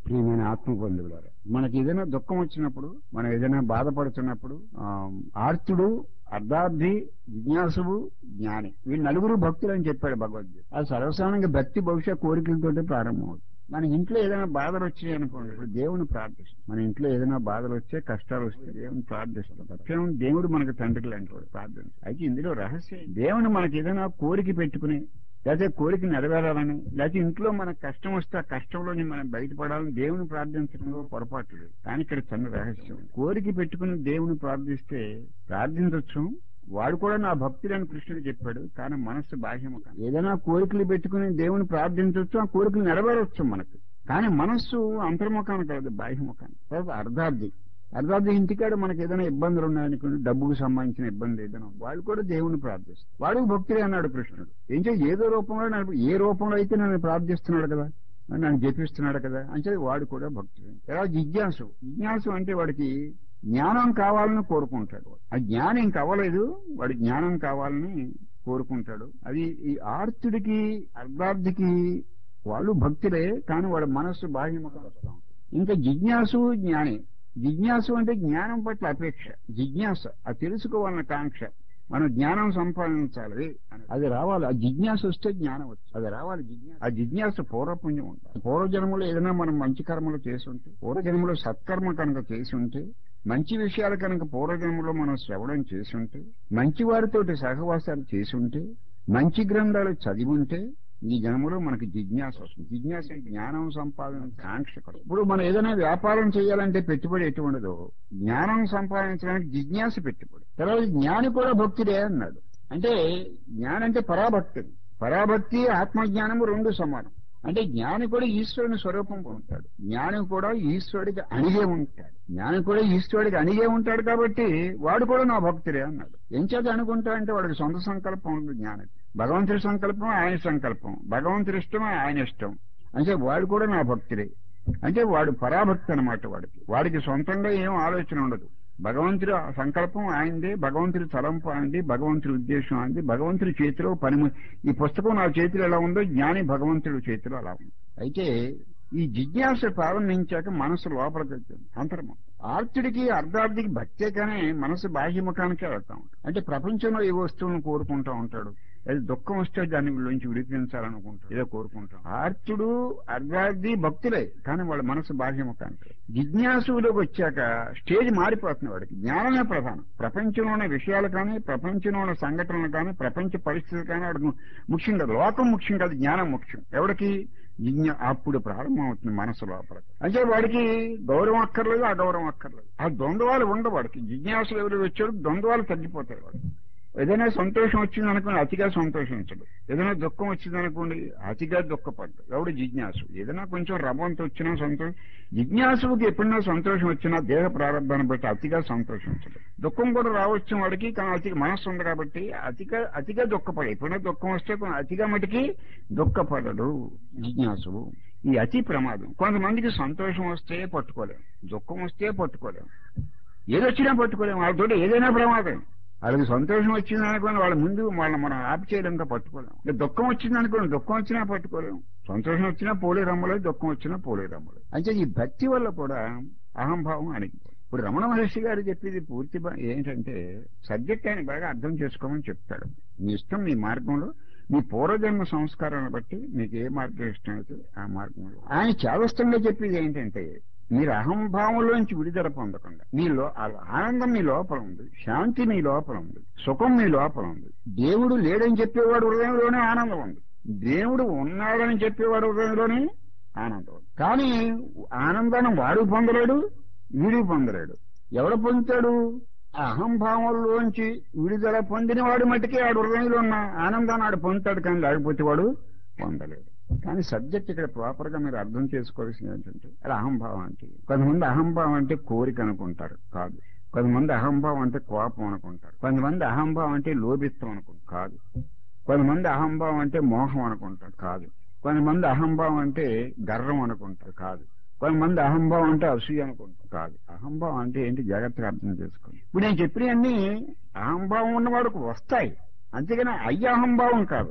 ప్రియమైన ఆత్మబంధువులారా మనకి ఏదైనా దుఃఖం వచ్చినప్పుడు మనం ఏదైనా బాధపడుతున్నప్పుడు ఆ, ఆర్తుడు అర్ధార్థి జిజ్ఞాసువు జ్ఞాని వీళ్ళు నలుగురు భక్తులు అని చెప్పాడు భగవద్గీత అది సర్వసాధారణంగా భక్తి భవిష్య కోరికలతోటే ప్రారంభమవుతుంది మన ఇంట్లో ఏదైనా బాధలు వచ్చాయి అనుకోండి ఇప్పుడు దేవుని ప్రార్థిస్తాం మన ఇంట్లో ఏదైనా బాధలు వచ్చే కష్టాలు వస్తే దేవుని ప్రార్థిస్తాం తక్షణం దేవుడు మనకు తండ్రి లాంటి వాడు ప్రార్థన అయితే ఇందులో రహస్యం దేవుని మనకి ఏదైనా కోరిక పెట్టుకుని లేకపోతే కోరిక నెరవేరాలని లేకపోతే ఇంట్లో మనకు కష్టం వస్తే ఆ కష్టంలోని మనం బయటపడాలని దేవుని ప్రార్థించడంలో పొరపాటు లేదు కానీ ఇక్కడ చిన్న రహస్యం కోరిక పెట్టుకుని దేవుని ప్రార్థిస్తే ప్రార్థించవచ్చు వాడు కూడా నా భక్తులని కృష్ణుడు చెప్పాడు కానీ మనస్సు బాహ్యము కాదు ఏదైనా కోరికలు పెట్టుకుని దేవుని ప్రార్థించవచ్చు ఆ కోరికలు నెరవేరవచ్చు మనకు కానీ మనస్సు అంతర్ముఖాన్ని కాదు బాహ్యముఖాన్ని తర్వాత అర్ధార్థి అర్ధార్థి ఇంటికాడ మనకి ఏదైనా ఇబ్బందులు ఉన్నాయనుకోండి డబ్బుకు సంబంధించిన ఇబ్బంది ఏదైనా ఉంది. వాళ్ళు కూడా దేవుని ప్రార్థిస్తారు వాడు భక్తుడే అన్నాడు కృష్ణుడు ఏం చేయ ఏదో రూపంలో నన్ను- ఏ రూపంలో అయితే నన్ను ప్రార్థిస్తున్నాడు కదా నన్ను జపిస్తున్నాడు కదా అంటే వాడు కూడా భక్తుడే ఎలా జిజ్ఞాసు జిజ్ఞాసు అంటే వాడికి జ్ఞానం కావాలని కోరుకుంటాడు వాడు. ఆ జ్ఞానం ఇంక అవ్వలేదు వాడు జ్ఞానం కావాలని కోరుకుంటాడు అది ఈ ఆర్తుడికి అర్ధార్థికి వాళ్ళు భక్తులే కానీ వాడు మనస్సు బాహ్యముఖం వస్తా ఉంటుంది. ఇంకా జిజ్ఞాసు జ్ఞాని జిజ్ఞాసు అంటే జ్ఞానం పట్ల అపేక్ష జిజ్ఞాస అది తెలుసుకోవాలన్న కాంక్ష మనం జ్ఞానం సంపాదించాలి అని. అది రావాలి ఆ జిజ్ఞాస వస్తే జ్ఞానం వచ్చు అది రావాలి జిజ్ఞాస ఆ జిజ్ఞాస పూర్వపుణ్యం ఉండాలి పూర్వజన్మలో ఏదైనా మనం మంచి కర్మలు చేసి ఉంటే పూర్వజన్మలో సత్కర్మ కనుక చేసి ఉంటే మంచి విషయాలు కనుక పూర్వజన్మలో మనం శ్రవణం చేసి ఉంటే మంచి వారితోటి సహవాసాలు చేసి ఉంటే మంచి గ్రంథాలు చదివి ఉంటే ఈ జన్మలో మనకి జిజ్ఞాస వస్తుంది జిజ్ఞాస అంటే జ్ఞానం సంపాదన కాంక్ష కూడా. ఇప్పుడు మనం ఏదైనా వ్యాపారం చేయాలంటే పెట్టుబడి ఎటువంటిదో జ్ఞానం సంపాదించడానికి జిజ్ఞాస పెట్టుబడి తర్వాత జ్ఞాని కూడా భక్తుడే అన్నాడు అంటే జ్ఞానం అంటే పరాభక్తి పరాభక్తి ఆత్మజ్ఞానము రెండు సమానం అంటే జ్ఞాని కూడా ఈశ్వరుని స్వరూపం ఉంటాడు జ్ఞాని కూడా ఈశ్వరుడికి అణిగే ఉంటాడు జ్ఞాని కూడా ఈశ్వరుడికి అణిగే ఉంటాడు కాబట్టి వాడు కూడా నా భక్తుడే అన్నాడు ఎంచేత అనుకుంటా అంటే వాడికి సొంత సంకల్పం ఉంది జ్ఞానికి భగవంతుడి సంకల్పం ఆయన సంకల్పం భగవంతుడి ఇష్టం ఆయన ఇష్టం అంటే వాడు కూడా నా భక్తుడే అంటే వాడు పరాభక్తి అన్నమాట వాడికి వాడికి సొంతంగా ఏం ఆలోచన ఉండదు భగవంతుడి సంకల్పం ఆయనదే భగవంతుడి తలంపు ఆయనది భగవంతుడి ఉద్దేశం ఆయనది భగవంతుడి చేతిలో పని ఈ పుస్తకం నా చేతిలో ఎలా ఉందో జ్ఞాని భగవంతుడి చేతిలో అలా ఉంది అయితే ఈ జిజ్ఞాస ప్రారంభించాక మనసు లోపలికి వచ్చింది అంతర్మం ఆర్తుడికి అర్ధార్థికి భక్తే కానీ మనసు బాహ్యముఖానికే వెళ్తా ఉంటాడు అంటే ప్రపంచంలో ఏ వస్తువులను కోరుకుంటా ఉంటాడు అది దుఃఖం వస్తే దాని నుంచి విడిపించాలనుకుంటాడు ఏదో కోరుకుంటాం ఆర్తుడు అర్ధార్థి భక్తులే కానీ వాళ్ళ మనసు బాహ్యముఖానికి జిజ్ఞాసులోకి వచ్చాక స్టేజ్ మారిపోతుంది వాడికి జ్ఞానమే ప్రధానం ప్రపంచంలో ఉన్న విషయాలు కానీ ప్రపంచంలో ఉన్న సంఘటనలు కానీ ప్రపంచ పరిస్థితులు కానీ వాడికి ముఖ్యం కాదు లోకం ముఖ్యం కాదు జ్ఞానం ముఖ్యం ఎవరికి జిజ్ఞ అప్పుడు ప్రారంభం అవుతుంది మనసు లోపల అంటే వాడికి గౌరవం అక్కర్లేదు అగౌరవం అక్కర్లేదు ఆ ద్వంద్వాలు ఉండవు వాడికి జిజ్ఞాసులు ఎవరు వచ్చాడు ద్వంద్వాలు తగ్గిపోతాయి వాడు ఏదైనా సంతోషం వచ్చింది అనుకోండి అతిగా సంతోషించడు ఏదైనా దుఃఖం వచ్చింది అనుకోండి అతిగా దుఃఖపడ్డు ఎవడు జిజ్ఞాసు ఏదైనా కొంచెం రవంత వచ్చినా సంతోషం జిజ్ఞాసుకి ఎప్పుడైనా సంతోషం వచ్చినా దేహ ప్రారంభాన్ని బట్టి అతిగా సంతోషించడు దుఃఖం కూడా రావచ్చు వాడికి కానీ అతిగా మనస్సు ఉంది కాబట్టి అతిగా అతిగా దుఃఖపడు ఎప్పుడైనా దుఃఖం వస్తే కొంచెం అతిగా మటుకి దుఃఖపడడు జిజ్ఞాసువు ఈ అతి ప్రమాదం కొంతమందికి సంతోషం వస్తే పట్టుకోలేం దుఃఖం వస్తే పట్టుకోలేం ఏదొచ్చినా పట్టుకోలేం వాళ్ళతో ఏదైనా ప్రమాదం వాళ్ళకి సంతోషం వచ్చింది అనుకోని వాళ్ళ ముందు వాళ్ళని మనం ఆపి చేయడంగా పట్టుకోలేం ఇక దుఃఖం వచ్చింది అనుకోండి దుఃఖం వచ్చినా పట్టుకోలేం సంతోషం వచ్చినా పోలే రమ్మలేదు దుఃఖం వచ్చినా పోలే రమ్మలేదు అంటే ఈ భక్తి వల్ల కూడా అహంభావం అణిగిపోతుంది ఇప్పుడు రమణ మహర్షి గారు చెప్పేది పూర్తి బా- ఏంటంటే సబ్జెక్ట్ ఆయన బాగా అర్థం చేసుకోమని చెప్తాడు మీ ఇష్టం మీ మార్గంలో మీ పూర్వజన్మ సంస్కారాన్ని బట్టి మీకు ఏ మార్గం ఇష్టం అయితే ఆ మార్గంలో ఆయన చాదస్తంగా చెప్పేది ఏంటంటే మీరు అహంభావంలోంచి విడుదల పొందకుండా మీలో ఆ ఆనందం మీ లోపల ఉంది శాంతి మీ లోపల ఉంది సుఖం మీ లోపల ఉంది దేవుడు లేడని చెప్పేవాడు హృదయంలోనే ఆనందం ఉంది దేవుడు ఉన్నాడని చెప్పేవాడు హృదయంలోనే ఆనందం ఉంది కానీ ఆనందాన్ని వాడు పొందలేడు వీడు పొందలేడు ఎవడు పొందుతాడు ఆ అహంభావంలోంచి విడుదల పొందిన వాడు మటుకే ఆడు హృదయంలో ఉన్న ఆనందాన్ని ఆడు పొందుతాడు కానీ లేకపోతే వాడు పొందలేడు కానీ సబ్జెక్ట్ ఇక్కడ ప్రాపర్ గా మీరు అర్థం చేసుకోవాల్సింది ఏంటంటే అది అహంభావం అంటే కొంతమంది అహంభావం అంటే కోరిక అనుకుంటారు కాదు కొంతమంది అహంభావం అంటే కోపం అనుకుంటారు కొంతమంది అహంభావం అంటే లోభిత్వం అనుకుంటారు కాదు కొంతమంది అహంభావం అంటే మోహం అనుకుంటారు కాదు కొంతమంది అహంభావం అంటే గర్వం అనుకుంటారు కాదు కొంతమంది అహంభావం అంటే అసూయ అనుకుంటారు కాదు అహంభావం అంటే ఏంటి జాగ్రత్తగా అర్థం చేసుకోండి ఇప్పుడు నేను చెప్పినవన్నీ అహంభావం ఉన్నవాడికి వస్తాయి అంతేగాని అయ్యి అహంభావం కాదు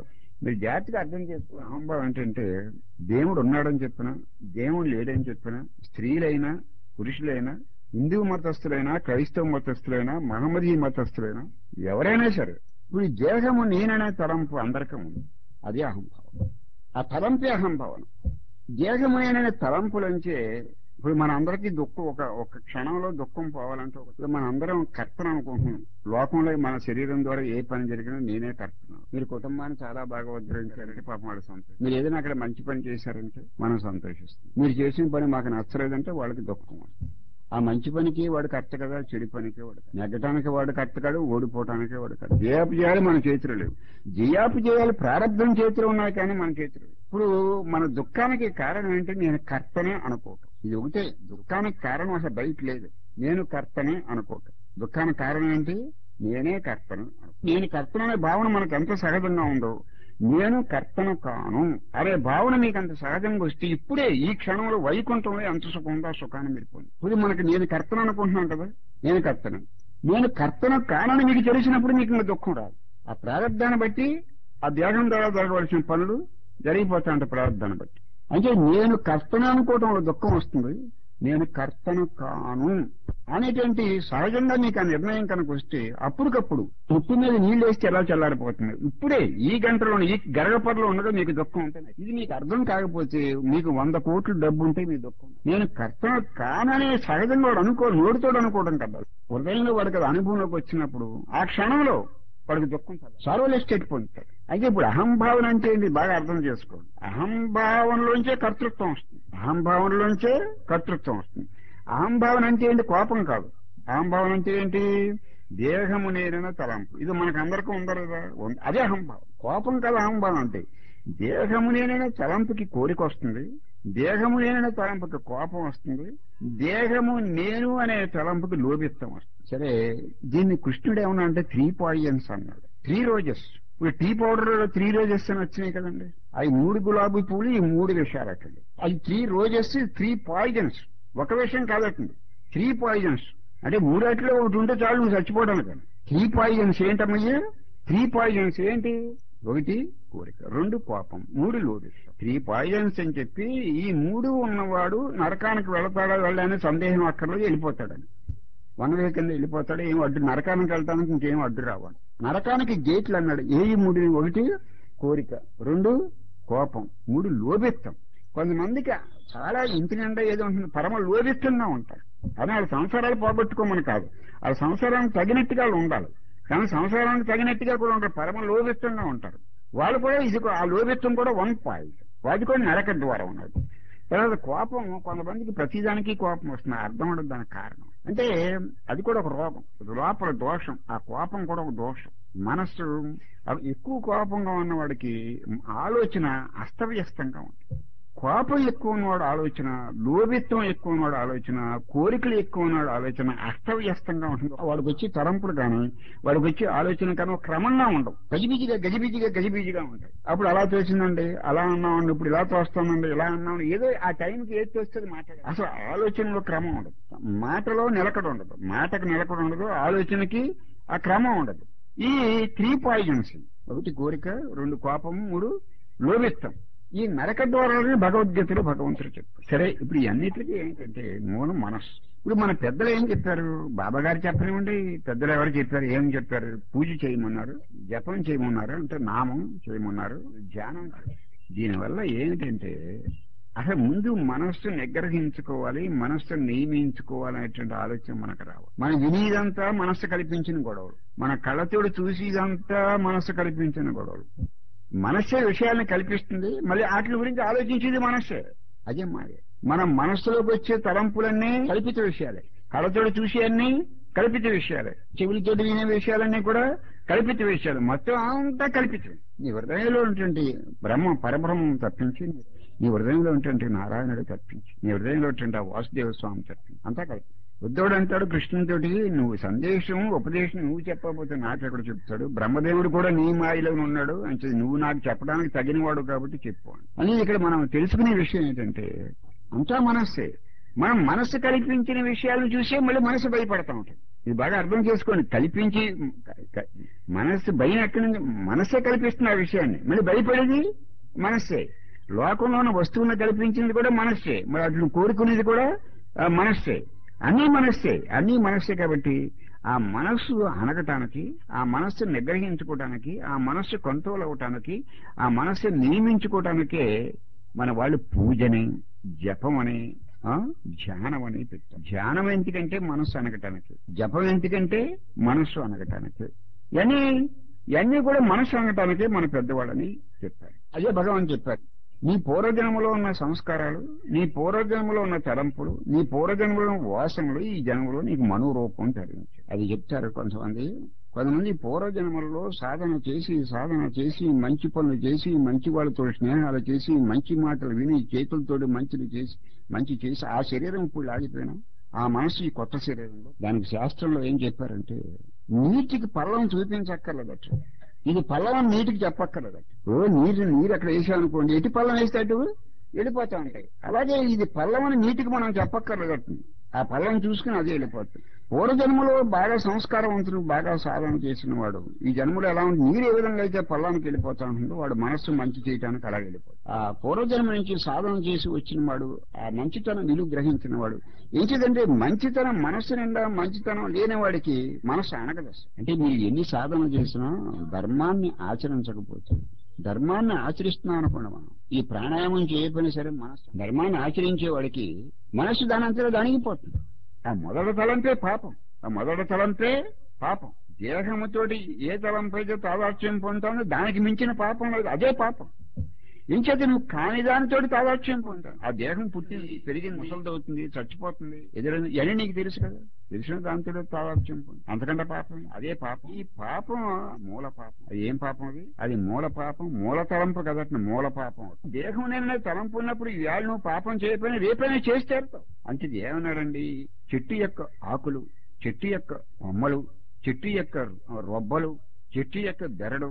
మీరు జాగ్రత్తగా అర్థం చేసుకో అహంభావం ఏంటంటే దేవుడు ఉన్నాడని చెప్పినా దేవుడు లేడని చెప్పినా స్త్రీలైనా పురుషులైనా హిందూ మతస్థులైనా క్రైస్తవ మతస్థులైనా మహమ్మదీ మతస్థులైనా ఎవరైనా సరే ఇప్పుడు ఈ దేహము నేననే తలంపు అందరికీ ఉంది అది అహంభావం ఆ తలంపే అహంభావన దేహమైన తలంపులంచే ఇప్పుడు మన అందరికీ దుఃఖం ఒక ఒక క్షణంలో దుఃఖం పోవాలంటే ఒక- ఇప్పుడు మన అందరం కర్తను అనుకుంటున్నాం లోకంలో మన శరీరం ద్వారా ఏ పని జరిగినా నేనే కర్తను మీరు కుటుంబాన్ని చాలా బాగా ఉద్ధరించారంటే పాపం వాళ్ళు సంతోషం మీరు ఏదైనా అక్కడ మంచి పని చేశారంటే మనం సంతోషిస్తాం మీరు చేసిన పని మాకు నచ్చలేదంటే వాళ్ళకి దుఃఖం వస్తుంది ఆ మంచి పనికి వాడు కరెక్ట్ కదా చెడు పనికి వాడు కరెక్ట్. నెగ్గటానికి వాడు కరెక్ట్ కాదు ఓడిపోవటానికి వాడు కరెక్ట్ జయాపు చేయాలి మన చేతిలో లేవు జయాపు చేయాలి ప్రారంభం చేతిలో ఉన్నాయి కానీ మన చేతిలో లేవు. ఇప్పుడు మన దుఃఖానికి కారణం ఏంటి నేను కర్తనే అనుకోవటం ఇది ఒకటే దుఃఖానికి కారణం అసలు బయట లేదు నేను కర్తనే అనుకోవటం దుఃఖానికి కారణం ఏంటి నేనే కర్తను అనుకో- నేను కర్తను అనే భావన మనకు ఎంత సహజంగా ఉందో నేను కర్తను కాను అనే భావన మీకు అంత సహజంగా వస్తే ఇప్పుడే ఈ క్షణంలో వైకుంఠంలో ఎంత సుఖం ఉందో ఆ సుఖాన్ని మీరు పొంది ఇప్పుడు మనకి నేను కర్తను అనుకుంటున్నాను కదా నేను కర్తను నేను కర్తను కానని మీకు తెలిసినప్పుడు మీకు ఇంకా దుఃఖం రాదు ఆ ప్రారంధాన్ని బట్టి ఆ దేహం ద్వారా జరగవలసిన పనులు జరిగిపోతా ఉంటాయి ప్రారంధాన్ని బట్టి అంటే నేను కర్తను అనుకోవటంలో దుఃఖం వస్తుంది నేను కర్తను కాను అనేటువంటి సహజంగా మీకు ఆ నిర్ణయం కనుక వస్తే అప్పటికప్పుడు తుప్పు మీద నీళ్లు వేస్తే ఎలా చల్లారిపోతుంది ఇప్పుడే ఈ గంటలో ఈ గరగపరలో ఉండగా మీకు దుఃఖం ఉంటుంది ఇది మీకు అర్థం కాకపోతే మీకు వంద కోట్లు డబ్బు ఉంటే మీ దుఃఖం నేను కర్తను కాననే సహజంగా వాడు అనుకో నోటితోడు అనుకోవడం కదా హృదయంలో వాడికి అది అనుభవంలోకి వచ్చినప్పుడు ఆ క్షణంలో వాడికి దుఃఖం సర్వల్ ఎస్టేట్ పొందుతాడు అయితే ఇప్పుడు అహంభావన అంటే ఏంటి బాగా అర్థం చేసుకోండి అహంభావనలోంచే కర్తృత్వం వస్తుంది అహంభావనలోంచే కర్తృత్వం వస్తుంది అహంభావన అంటే ఏంటి కోపం కాదు అహంభావన అంటే ఏంటి దేహము నేనైన తలంపు ఇది మనకు అందరికీ ఉందా లేదా ఉంది. అదే అహంభావం కోపం కాదు అహంభావం అంటే దేహము నేనైన తలంపుకి కోరిక వస్తుంది దేహము నేనైన తలంపుకి కోపం వస్తుంది దేహము నేను అనే తలంపుకి లోభిత్వం వస్తుంది సరే దీన్ని కృష్ణుడు ఏమన్నా అంటే త్రీ పాయిజన్స్ అన్నాడు త్రీ రోజెస్ ఇప్పుడు టీ పౌడర్ త్రీ రోజెస్ అని వచ్చినాయి కదండి అవి మూడు గులాబీ పూలు ఈ మూడు విషయాలు అట్టండి అవి త్రీ రోజెస్ త్రీ పాయిజన్స్ ఒక విషయం కాదటండి త్రీ పాయిజన్స్ అంటే మూడాటిలో ఒకటి ఉంటే చాలు నువ్వు చచ్చిపోవడానికి కానీ త్రీ పాయిజన్స్ ఏంటమ్మయ్యా త్రీ పాయిజన్స్ ఏంటి ఒకటి కోరిక రెండు కోపం మూడు లోభిస్తాం త్రీ పాయిజన్స్ అని చెప్పి ఈ మూడు ఉన్నవాడు నరకానికి వెళతాడా వెళ్ళని సందేహం అక్కర్లేదు వెళ్ళిపోతాడని వన్ వే కింద వెళ్ళిపోతాడు ఏం అడ్డు నరకానికి వెళ్తానికి ఇంకేం అడ్డు రావాలి నరకానికి గేట్లు అన్నాడు ఏ మూడు ఒకటి కోరిక రెండు కోపం మూడు లోభిత్తం కొంతమందికి చాలా ఇంటి నిండా ఏదో ఉంటుంది పరమ లోభిత్తంగా ఉంటారు కానీ వాళ్ళ సంసారాలు పోగొట్టుకోమని కాదు వాళ్ళ సంసారానికి తగినట్టుగా వాళ్ళు ఉండాలి కానీ సంసారానికి తగినట్టుగా కూడా ఉంటారు పరమ లోభిత్తంగా ఉంటారు వాళ్ళు కూడా ఇది కూడా- ఆ లోభిత్వం కూడా వన్ పాయింట్ వాటి కూడా నరక ద్వారా ఉన్నది తర్వాత కోపం కొంతమందికి ప్రతిదానికి కోపం వస్తుంది అర్థం ఉండదు దానికి కారణం అంటే అది కూడా ఒక రోగం లోపల దోషం ఆ కోపం కూడా ఒక దోషం మనస్సు అవి ఎక్కువ కోపంగా ఉన్నవాడికి ఆలోచన అస్తవ్యస్తంగా ఉంటుంది కోపం ఎక్కువ ఉన్నవాడు ఆలోచన లోభిత్వం ఎక్కువ ఉన్నవాడు ఆలోచన కోరికలు ఎక్కువ ఉన్నవాడు ఆలోచన అస్తవ్యస్తంగా ఉంటుంది వాడికి వచ్చి తరంపులు కానీ వాడికి వచ్చి ఆలోచన కానీ ఒక క్రమంగా ఉండవు గజిబిజిగా గజిబిజిగా గజిబిజిగా ఉంటాయి అప్పుడు అలా తోచిందండి అలా అన్నామండి ఇప్పుడు ఇలా తోస్తామండి ఇలా అన్నామండి ఏదో ఆ టైంకి ఏది తోస్తుంది మాట్లాడే అసలు ఆలోచనలో క్రమం ఉండదు మాటలో నిలకడ ఉండదు మాటకు నిలకడ ఉండదు ఆలోచనకి ఆ క్రమం ఉండదు ఈ త్రీ పాయిజన్స్ ఒకటి కోరిక రెండు కోపం మూడు లోభిత్తం ఈ నరక ద్వారాలని భగవద్గీతలో భగవంతుడు చెప్పారు సరే ఇప్పుడు ఈ అన్నిటికీ ఏంటంటే మూలం మనస్సు ఇప్పుడు మన పెద్దలు ఏం చెప్పారు బాబా గారు చెప్పనివ్వండి పెద్దలు ఎవరు చెప్పారు ఏం చెప్పారు పూజ చేయమన్నారు జపం చేయమన్నారు అంటే నామం చేయమన్నారు ధ్యానం చేయ- దీనివల్ల ఏంటంటే అసలు ముందు మనస్సు నిగ్రహించుకోవాలి మనస్సు నియమించుకోవాలనేటువంటి ఆలోచన మనకు రావు మనం వినిదంతా మనస్సు కల్పించిన గొడవలు మన కళ్ళతోడు చూసేదంతా మనస్సు కల్పించిన గొడవలు మనస్సే విషయాలను కల్పిస్తుంది మళ్ళీ వాటి గురించి ఆలోచించేది మనస్సే అదే మాదే మనం మనస్సులోకి వచ్చే తలంపులన్నీ కల్పిత విషయాలే కళ్ళతోడు చూసేవన్నీ కల్పిత విషయాలే చెవులతోటి వినే విషయాలన్నీ కూడా కల్పిత విషయాలు మొత్తం అంతా కల్పితం నీ హృదయంలో ఉన్నటువంటి బ్రహ్మ పరబ్రహ్మం తప్పించి నీ హృదయంలో ఉన్నటువంటి నారాయణుడు తప్పించి నీ హృదయంలో ఉన్నటువంటి ఆ వాసుదేవ స్వామి తప్పించి అంతా కల్పితం ఉద్ధవుడు అంటాడు కృష్ణునితోటి నువ్వు సందేశం ఉపదేశం నువ్వు చెప్పకపోతే నాకెక్కడ చెప్తాడు బ్రహ్మదేవుడు కూడా నీ మాయలో ఉన్నాడు అంటే నువ్వు నాకు చెప్పడానికి తగినవాడు కాబట్టి చెప్పు అని. అని ఇక్కడ మనం తెలుసుకునే విషయం ఏంటంటే అంతా మనస్సే మనం మనస్సు కల్పించిన విషయాలను చూసే మళ్ళీ మనసు భయపడతా ఉంటుంది ఇది బాగా అర్థం చేసుకోండి కల్పించి క- క- మనస్సు భయం ఎక్కడి నుంచి మనస్సే కల్పిస్తుంది ఆ విషయాన్ని మళ్ళీ భయపడేది మనస్సే లోకంలో ఉన్న వస్తువులను కల్పించింది కూడా మనస్సే మరి అట్లా కోరుకునేది కూడా ఆ మనస్సే అన్నీ మనస్సే అన్నీ మనస్సే కాబట్టి ఆ మనస్సు అనగటానికి ఆ మనస్సు నిగ్రహించుకోవటానికి ఆ మనస్సు కంట్రోల్ అవటానికి ఆ మనస్సు నియమించుకోవటానికే మన వాళ్ళు పూజని జపం అని ఆ, ధ్యానం అని పెట్టాం ధ్యానం ఎందుకంటే మనస్సు అనగటానికి జపం ఎందుకంటే మనస్సు అనగటానికి ఇవన్నీ ఇవన్నీ కూడా మనస్సు అనగటానికే మన పెద్దవాళ్ళని చెప్పారు అదే భగవాన్ చెప్పారు నీ పూర్వజన్మలో ఉన్న సంస్కారాలు నీ పూర్వజన్మలో ఉన్న తలంపులు నీ పూర్వజన్మలో ఉన్న వాసనలు ఈ జన్మలో నీకు మనోరూపం తరించాయి అది చెప్తారు కొంతమంది కొంతమంది పూర్వజన్మలలో సాధన చేసి సాధన చేసి మంచి పనులు చేసి మంచి వాళ్ళతో స్నేహాలు చేసి మంచి మాటలు విని చేతులతోటి మంచిని చేసి మంచి చేసి ఆ శరీరం ఇప్పుడు లాగిపోయినా ఆ మనసు ఈ కొత్త శరీరంలో దానికి శాస్త్రంలో ఏం చెప్పారంటే నీటికి పల్లం చూపించక్కర్లేదట ఇది పల్లం నీటికి చెప్పక్కర్లేదట ఓ నీరు నీరు అక్కడ వేసామనుకోండి ఎటు పల్లం వేస్తే అటు వెళ్ళిపోతా ఉంటాయి అలాగే ఇది పల్లం అని నీటికి మనం చెప్పక్కర్లేదట ఆ పల్లం చూసుకుని అదే వెళ్ళిపోతుంది పూర్వజన్మలో బాగా సంస్కారవంతుడు బాగా సాధన చేసిన వాడు ఈ జన్మలో ఎలా ఉంది నీరు ఏ విధంగా అయితే పల్లానికి వెళ్ళిపోతా ఉంటుందో వాడు మనస్సు మంచి చేయడానికి అలా వెళ్ళిపోతుంది ఆ పూర్వజన్మ నుంచి సాధన చేసి వచ్చిన వాడు ఆ మంచితనం విలువ గ్రహించిన వాడు ఏంటిదంటే మంచితనం మనస్సు నిండా మంచితనం లేని వాడికి మనస్సు అనగదు అసలు. అంటే మీరు ఎన్ని సాధన చేసినా ధర్మాన్ని ఆచరించకపోతే ధర్మాన్ని ఆచరిస్తున్నాం అనుకోండి మనం ఈ ప్రాణాయామం చేయకపోయినా సరే మనస్సు ధర్మాన్ని ఆచరించే వాడికి మనస్సు దానంతలో దానిగిపోతుంది ఆ మొదటి తలంపే పాపం ఆ మొదటి తలంపే పాపం దేహముతోటి ఏ తలంపైతే తాదాత్యం పొందుతామో దానికి మించిన పాపం లేదు అదే పాపం ఇంచేత నువ్వు కాని దానితోటి తాదాత్యం పొందుతావు ఆ దేహం పుట్టింది పెరిగింది ముసలిదవుతుంది చచ్చిపోతుంది ఎదురైంది ఇవన్నీ నీకు తెలుసు కదా తెలిసిన దాంతో తాదాత్యం పొంది అంతకంటే పాపం అదే పాపం ఈ పాపం మూల పాపం అది ఏం పాపం అది అది మూల పాపం మూల తలంపు కదట మూల పాపం దేహం నేను తలంపు ఉన్నప్పుడు ఇవాళ నువ్వు పాపం చేయకపోయినా రేపైనా చేసి తీరుతావు అంటే ఇది ఏమన్నాడండి చెట్టు యొక్క ఆకులు చెట్టు యొక్క కొమ్మలు చెట్టు యొక్క రొబ్బలు చెట్టు యొక్క బెరడు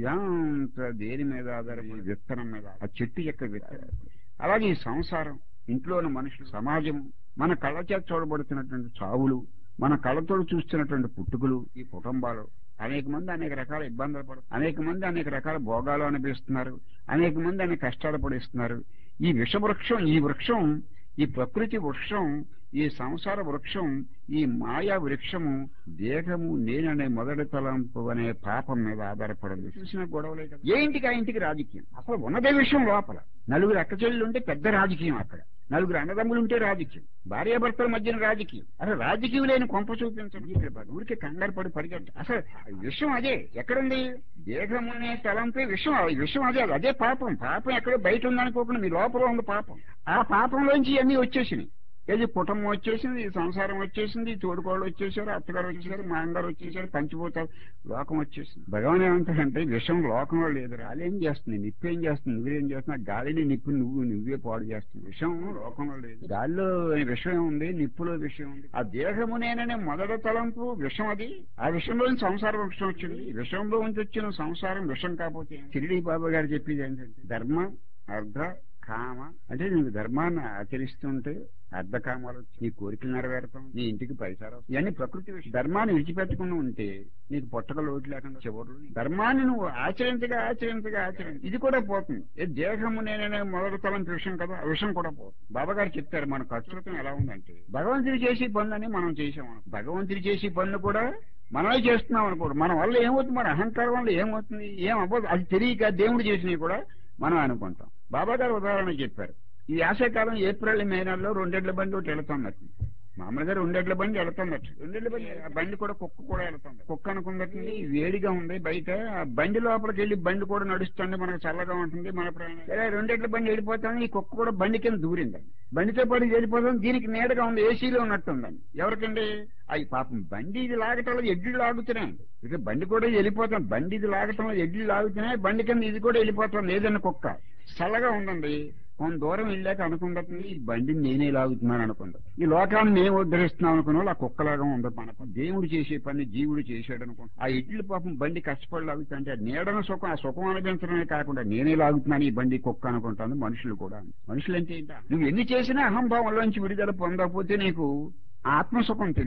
ఇదంతా దేని మీద ఆధారపడి విత్తనం మీద ఆ చెట్టు యొక్క విత్తనం అలాగే ఈ సంసారం ఇంట్లోని మనుషులు సమాజం మన కళ్ళ చేత చూడబడుతున్నటువంటి చావులు మన కళ్ళతో చూస్తున్నటువంటి పుట్టుకులు ఈ కుటుంబాలు అనేక మంది అనేక రకాల ఇబ్బందులు పడు అనేక మంది అనేక రకాల భోగాలు అనిపిస్తున్నారు అనేక మంది అనేక కష్టాలు పడిస్తున్నారు ఈ విషవృక్షం ఈ వృక్షం ఈ ప్రకృతి వృక్షం ఈ సంసార వృక్షం ఈ మాయా వృక్షము దేహము నేననే మొదటి తలంపు అనే పాపం మీద ఆధారపడింది చూసిన గొడవలే కదా ఏ ఇంటికి ఆ ఇంటికి రాజకీయం అసలు ఉన్నదే విషయం లోపల నలుగురు అక్క చెల్లెలు ఉంటే పెద్ద రాజకీయం అక్కడ నలుగురు అన్నదమ్ములు ఉంటే రాజకీయం భార్యాభర్తల మధ్యన రాజకీయం అసలు రాజకీయం లేని కొంప చూపించండి ఇక్కడ పడి- ఊరికే కంగారు పడి పరిగెట్ట అసలు విషయం అదే ఎక్కడుంది దేహం అనే తలంపే విషయం ఆ విషయం అదే అదే పాపం పాపం ఎక్కడో బయట ఉందనుకోకుండా మీ లోపల ఉంది పాపం ఆ పాపంలోంచి ఇవన్నీ వచ్చేసినాయి ఏది కుటుంబం వచ్చేసింది ఈ సంసారం వచ్చేసింది తోడుకోళ్ళు వచ్చేసారు అత్తగారు వచ్చేసారు మాంగారు వచ్చేసారు పంచిపోతారు లోకం వచ్చేసింది భగవాన్ ఏమంటాడంటే విషం లోకంలో లేదు రాలేం చేస్తుంది నిప్పు ఏం చేస్తుంది నువ్వేం చేస్తున్నావు గాలిని నిప్పు నువ్వు నువ్వే పాడు చేస్తుంది విషం లోకంలో లేదు గాలిలో విషయం ఉంది నిప్పులో విషయం ఉంది ఆ దేహము నేననే మొదటి తలంపు విషం అది ఆ విషయంలో నుంచి సంసార వృక్షం వచ్చింది విషంలో నుంచి వచ్చిన సంసారం విషం కాకపోతే షిరిడి బాబా గారు చెప్పేది ఏంటంటే ధర్మ అర్ధ కామ అంటే నీకు ధర్మాన్ని ఆచరిస్తుంటే అర్ధకామాలు వచ్చి నీ కోరికలు నెరవేరతాం నీ ఇంటికి పైసారు ఇవన్నీ ప్రకృతి విషయం ధర్మాన్ని విడిచిపెట్టకుండా ఉంటే నీకు పొట్టక లోటు లేకుండా చివరు ధర్మాన్ని నువ్వు ఆచరించగా ఆచరించగా ఆచరించి ఇది కూడా పోతుంది ఏ దేహము నేనే మొదటి తలం విషయం కదా ఆ విషయం కూడా పోతుంది బాబా గారు చెప్తారు మన కర్తృత్వం ఎలా ఉందంటే భగవంతుడు చేసే పనులని మనం చేసాం భగవంతుడు చేసే పనులు కూడా మనమే చేస్తున్నాం అనుకోడు మన వల్ల ఏమవుతుంది మన అహంకారం వల్ల ఏమవుతుంది ఏం అవ్వదు అది తెలియక దేవుడు చేసినవి కూడా మనం అనుకుంటాం బాబా గారు ఉదాహరణ చెప్పారు ఈ వేసవికాలం ఏప్రిల్ మే నెలలో రెండెడ్ల బండి ఒకటి వెళుతున్నట్టు మామూలుగా రెండెడ్ల బండి వెళుతున్నట్టు రెండెడ్ల బండి ఆ బండి కూడా కుక్క కూడా వెళుతుంది కుక్క అనుకున్నట్టు వేడిగా ఉంది బయట ఆ బండి లోపలికి వెళ్ళి బండి కూడా నడుస్తుంది మనకు చల్లగా ఉంటుంది మన ప్రాణం సరే రెండెడ్ల బండి వెళ్ళిపోతాను ఈ కుక్క కూడా బండి కింద దూరింది బండితో పాటు వెళ్ళిపోతాం దీనికి నీడగా ఉంది ఏసీలో ఉన్నట్టుందండి ఎవరికండి అవి పాపం బండి ఇది లాగటంలో ఎడ్లు లాగుతున్నాయండి ఇక బండి కూడా వెళ్ళిపోతాం బండి ఇది లాగటంలో ఎడ్లు లాగుతున్నాయి బండి కింద ఇది కూడా వెళ్ళిపోతాం లేదన్న కుక్క చల్లగా ఉందండి కొంత దూరం వెళ్ళాక అనుకుంటుంది ఈ బండిని నేనే లాగుతున్నాను అనుకుంటా ఈ లోకాన్ని మేము ఉద్ధరిస్తున్నాం అనుకున్న వాళ్ళు ఆ కుక్కలాగా ఉండదు మనకు దేవుడు చేసే పని జీవుడు చేసాడు అనుకుంటా ఆ ఇడ్లు పాపం బండి కష్టపడి లాగుతుంటే ఆ నీడన సుఖం ఆ సుఖం అనిపించడమే కాకుండా నేనే లాగుతున్నాను ఈ బండి కుక్క అనుకుంటాను మనుషులు కూడా మనుషులు అంటే ఏంటా నువ్వు ఎన్ని చేసినా అహంభావంలోంచి విడుదల పొందకపోతే నీకు ఆత్మసుఖం తెలియదు